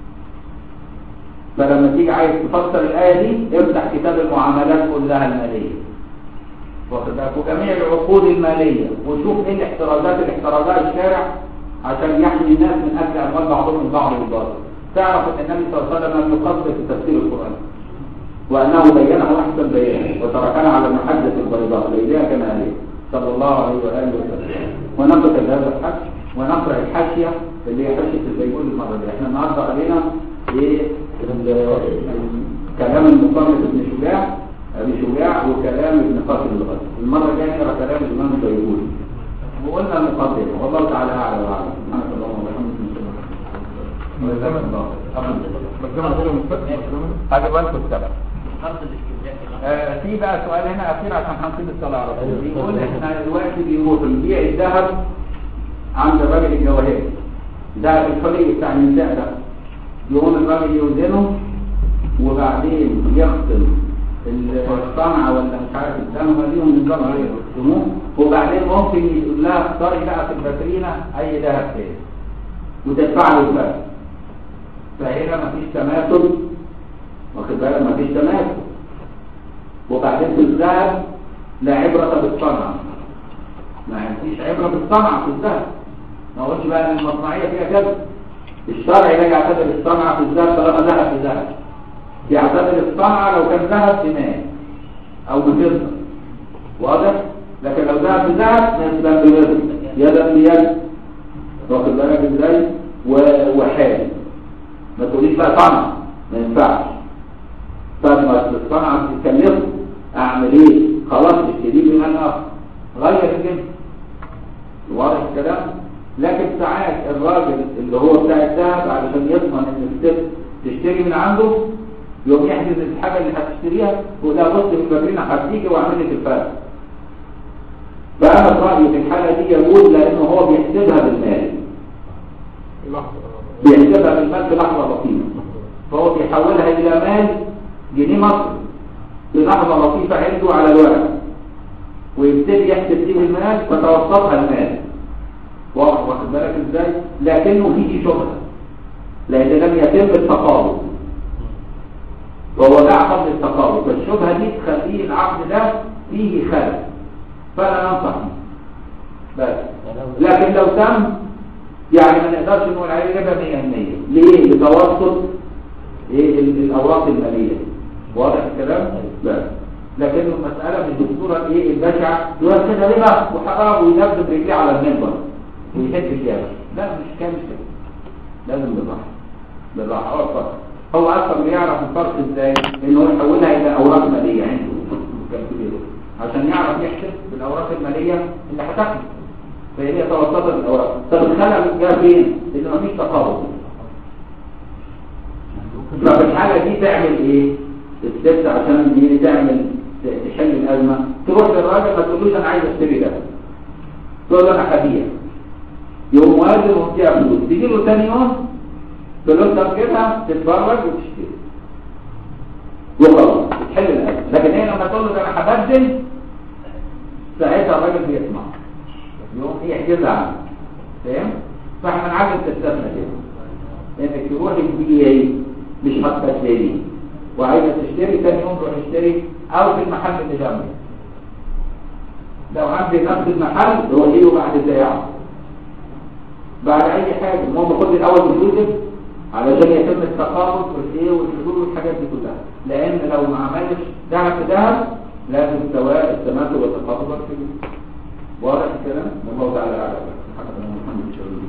فلما تيجي عايز تفسر الآية دي افتح كتاب المعاملات كلها المالية واخد بالك وجميع العقود المالية وشوف ايه الاحترازات اللي احترزها الشارع عشان يحمي الناس من أكل أموال بعضهم من بعض بالباطل تعرف ان النبي صلى الله عليه وسلم لم يقصر في تفسير القرآن وأنه بينه أحسن بيان وتركنا على المحدث البيضاء ليلها كما هي صلى الله عليه وآله وسلم ونقف هذا الحج ونقرأ الحاشية اللي هي حاشية البيقول المرة دي احنا النهارده قرينا ايه ال- ال- كلام المصنف ابن شجاع ابي شجاع وكلام ابن قاسم الغزي المرة الجاية نقرأ كلام الإمام البيقولي وقلنا المقدمة والله تعالى أعلى وأعلم سبحانك اللهم وبحمدك نشهد أن لا إله إلا أنت هذا بالكم السبب فرض الاستبداء آه، في بقى سؤال هنا اخير عشان هنصيب الصلاه على طول بيقول احنا دلوقتي بيروح نبيع الذهب عند الراجل الجواهري ده الحلي بتاع النساء ده يقوم الراجل يوزنه وبعدين يخصم الصنعة ولا مش عارف الدم ليهم نظام عليه يخصموه وبعدين ممكن يقول لها اختاري بقى في الباترينا اي ذهب تاني وتدفع له الفرق فهنا مفيش تماثل واخد بالك مفيش تماثل وبعدين في الذهب لا عبرة بالصنعة ما فيش عبرة بالصنعة في الذهب ما قلتش بقى ان المصنعية فيها كذا الشرع لا يعتبر الصنعة في الذهب طالما ذهب في ذهب يعتبر الصنعة لو كان ذهب في ماء او بفضة واضح لكن لو ذهب في ذهب نسبة بفضة يدا بيد واخد بالك ازاي و- وحال ما تقوليش بقى صنعة ما ينفعش طب ما الصنعة بتتكلفه اعمل ايه خلاص اشتريه بمال اخر غير الجنس واضح الكلام لكن ساعات الراجل اللي هو بتاع الذهب علشان يضمن ان الست تشتري من عنده يوم يحجز الحاجه اللي هتشتريها وده بص من بدرين هديكي واعمل لك الفرق فانا في رايي في الحاله دي يجوز لانه هو بيحسبها بالمال بيحسبها بالمال في لحظه بسيطه فهو بيحولها الى مال جنيه مصري في لحظه لطيفه عنده على الورق ويبتدي يحسب فيه المال فتوسطها المال واضح واخد بالك ازاي لكنه فيه شبهه لان لم يتم التقابض وهو لا عقد للتقابض فالشبهه دي تخليه العقد ده فيه خلل فلا ننصح به. بس لكن لو تم يعني ما نقدرش نقول عليه ربا 100% ليه لتوسط ايه ال- الاوراق الماليه واضح الكلام بس لكن المساله مش بالصوره ايه البشعه يقول كده ربا وحرام وينزل رجليه على المنبر ويهد الجبل لا مش كان مش كده لازم بالراحه بالراحه هو الفرق هو اصلا بيعرف الفرق ازاي انه يحولها الى اوراق ماليه عنده كالكوليتر. عشان يعرف يحسب بالاوراق الماليه اللي هتاخده فهي توسطت الاوراق طب الخلل جه فين؟ ان مفيش تقابض ففي الحالة دي تعمل ايه الست عشان دي تعمل تحل الازمة تروح للراجل ما تقولوش انا عايز اشتري ده تقول له انا هبيع يقوم واجب ومديها فلوس تيجي له ثاني يوم فلوسها بجيبها تتفرج وتشتري وخلاص تحل الازمة لكن هي لما تقول له ده انا هبدل ساعتها الراجل بيسمع يقوم يحجزها عنه فاهم؟ فاحنا نعلم تستثنى كده انك تروح البي مش هتشتري وعايزه تشتري ثاني يوم تروح تشتري او في المحل اللي جنبك لو عندي نفس المحل روحي له بعد ساعه بعد اي حاجه المهم خد الاول فلوسك علشان يتم التقابض والايه والحلول والحاجات دي كلها لان لو ما عملش ذهب في ذهب لازم سواء التماثل والتقابض والفلوس واضح الكلام؟ والله تعالى اعلم محمد محمد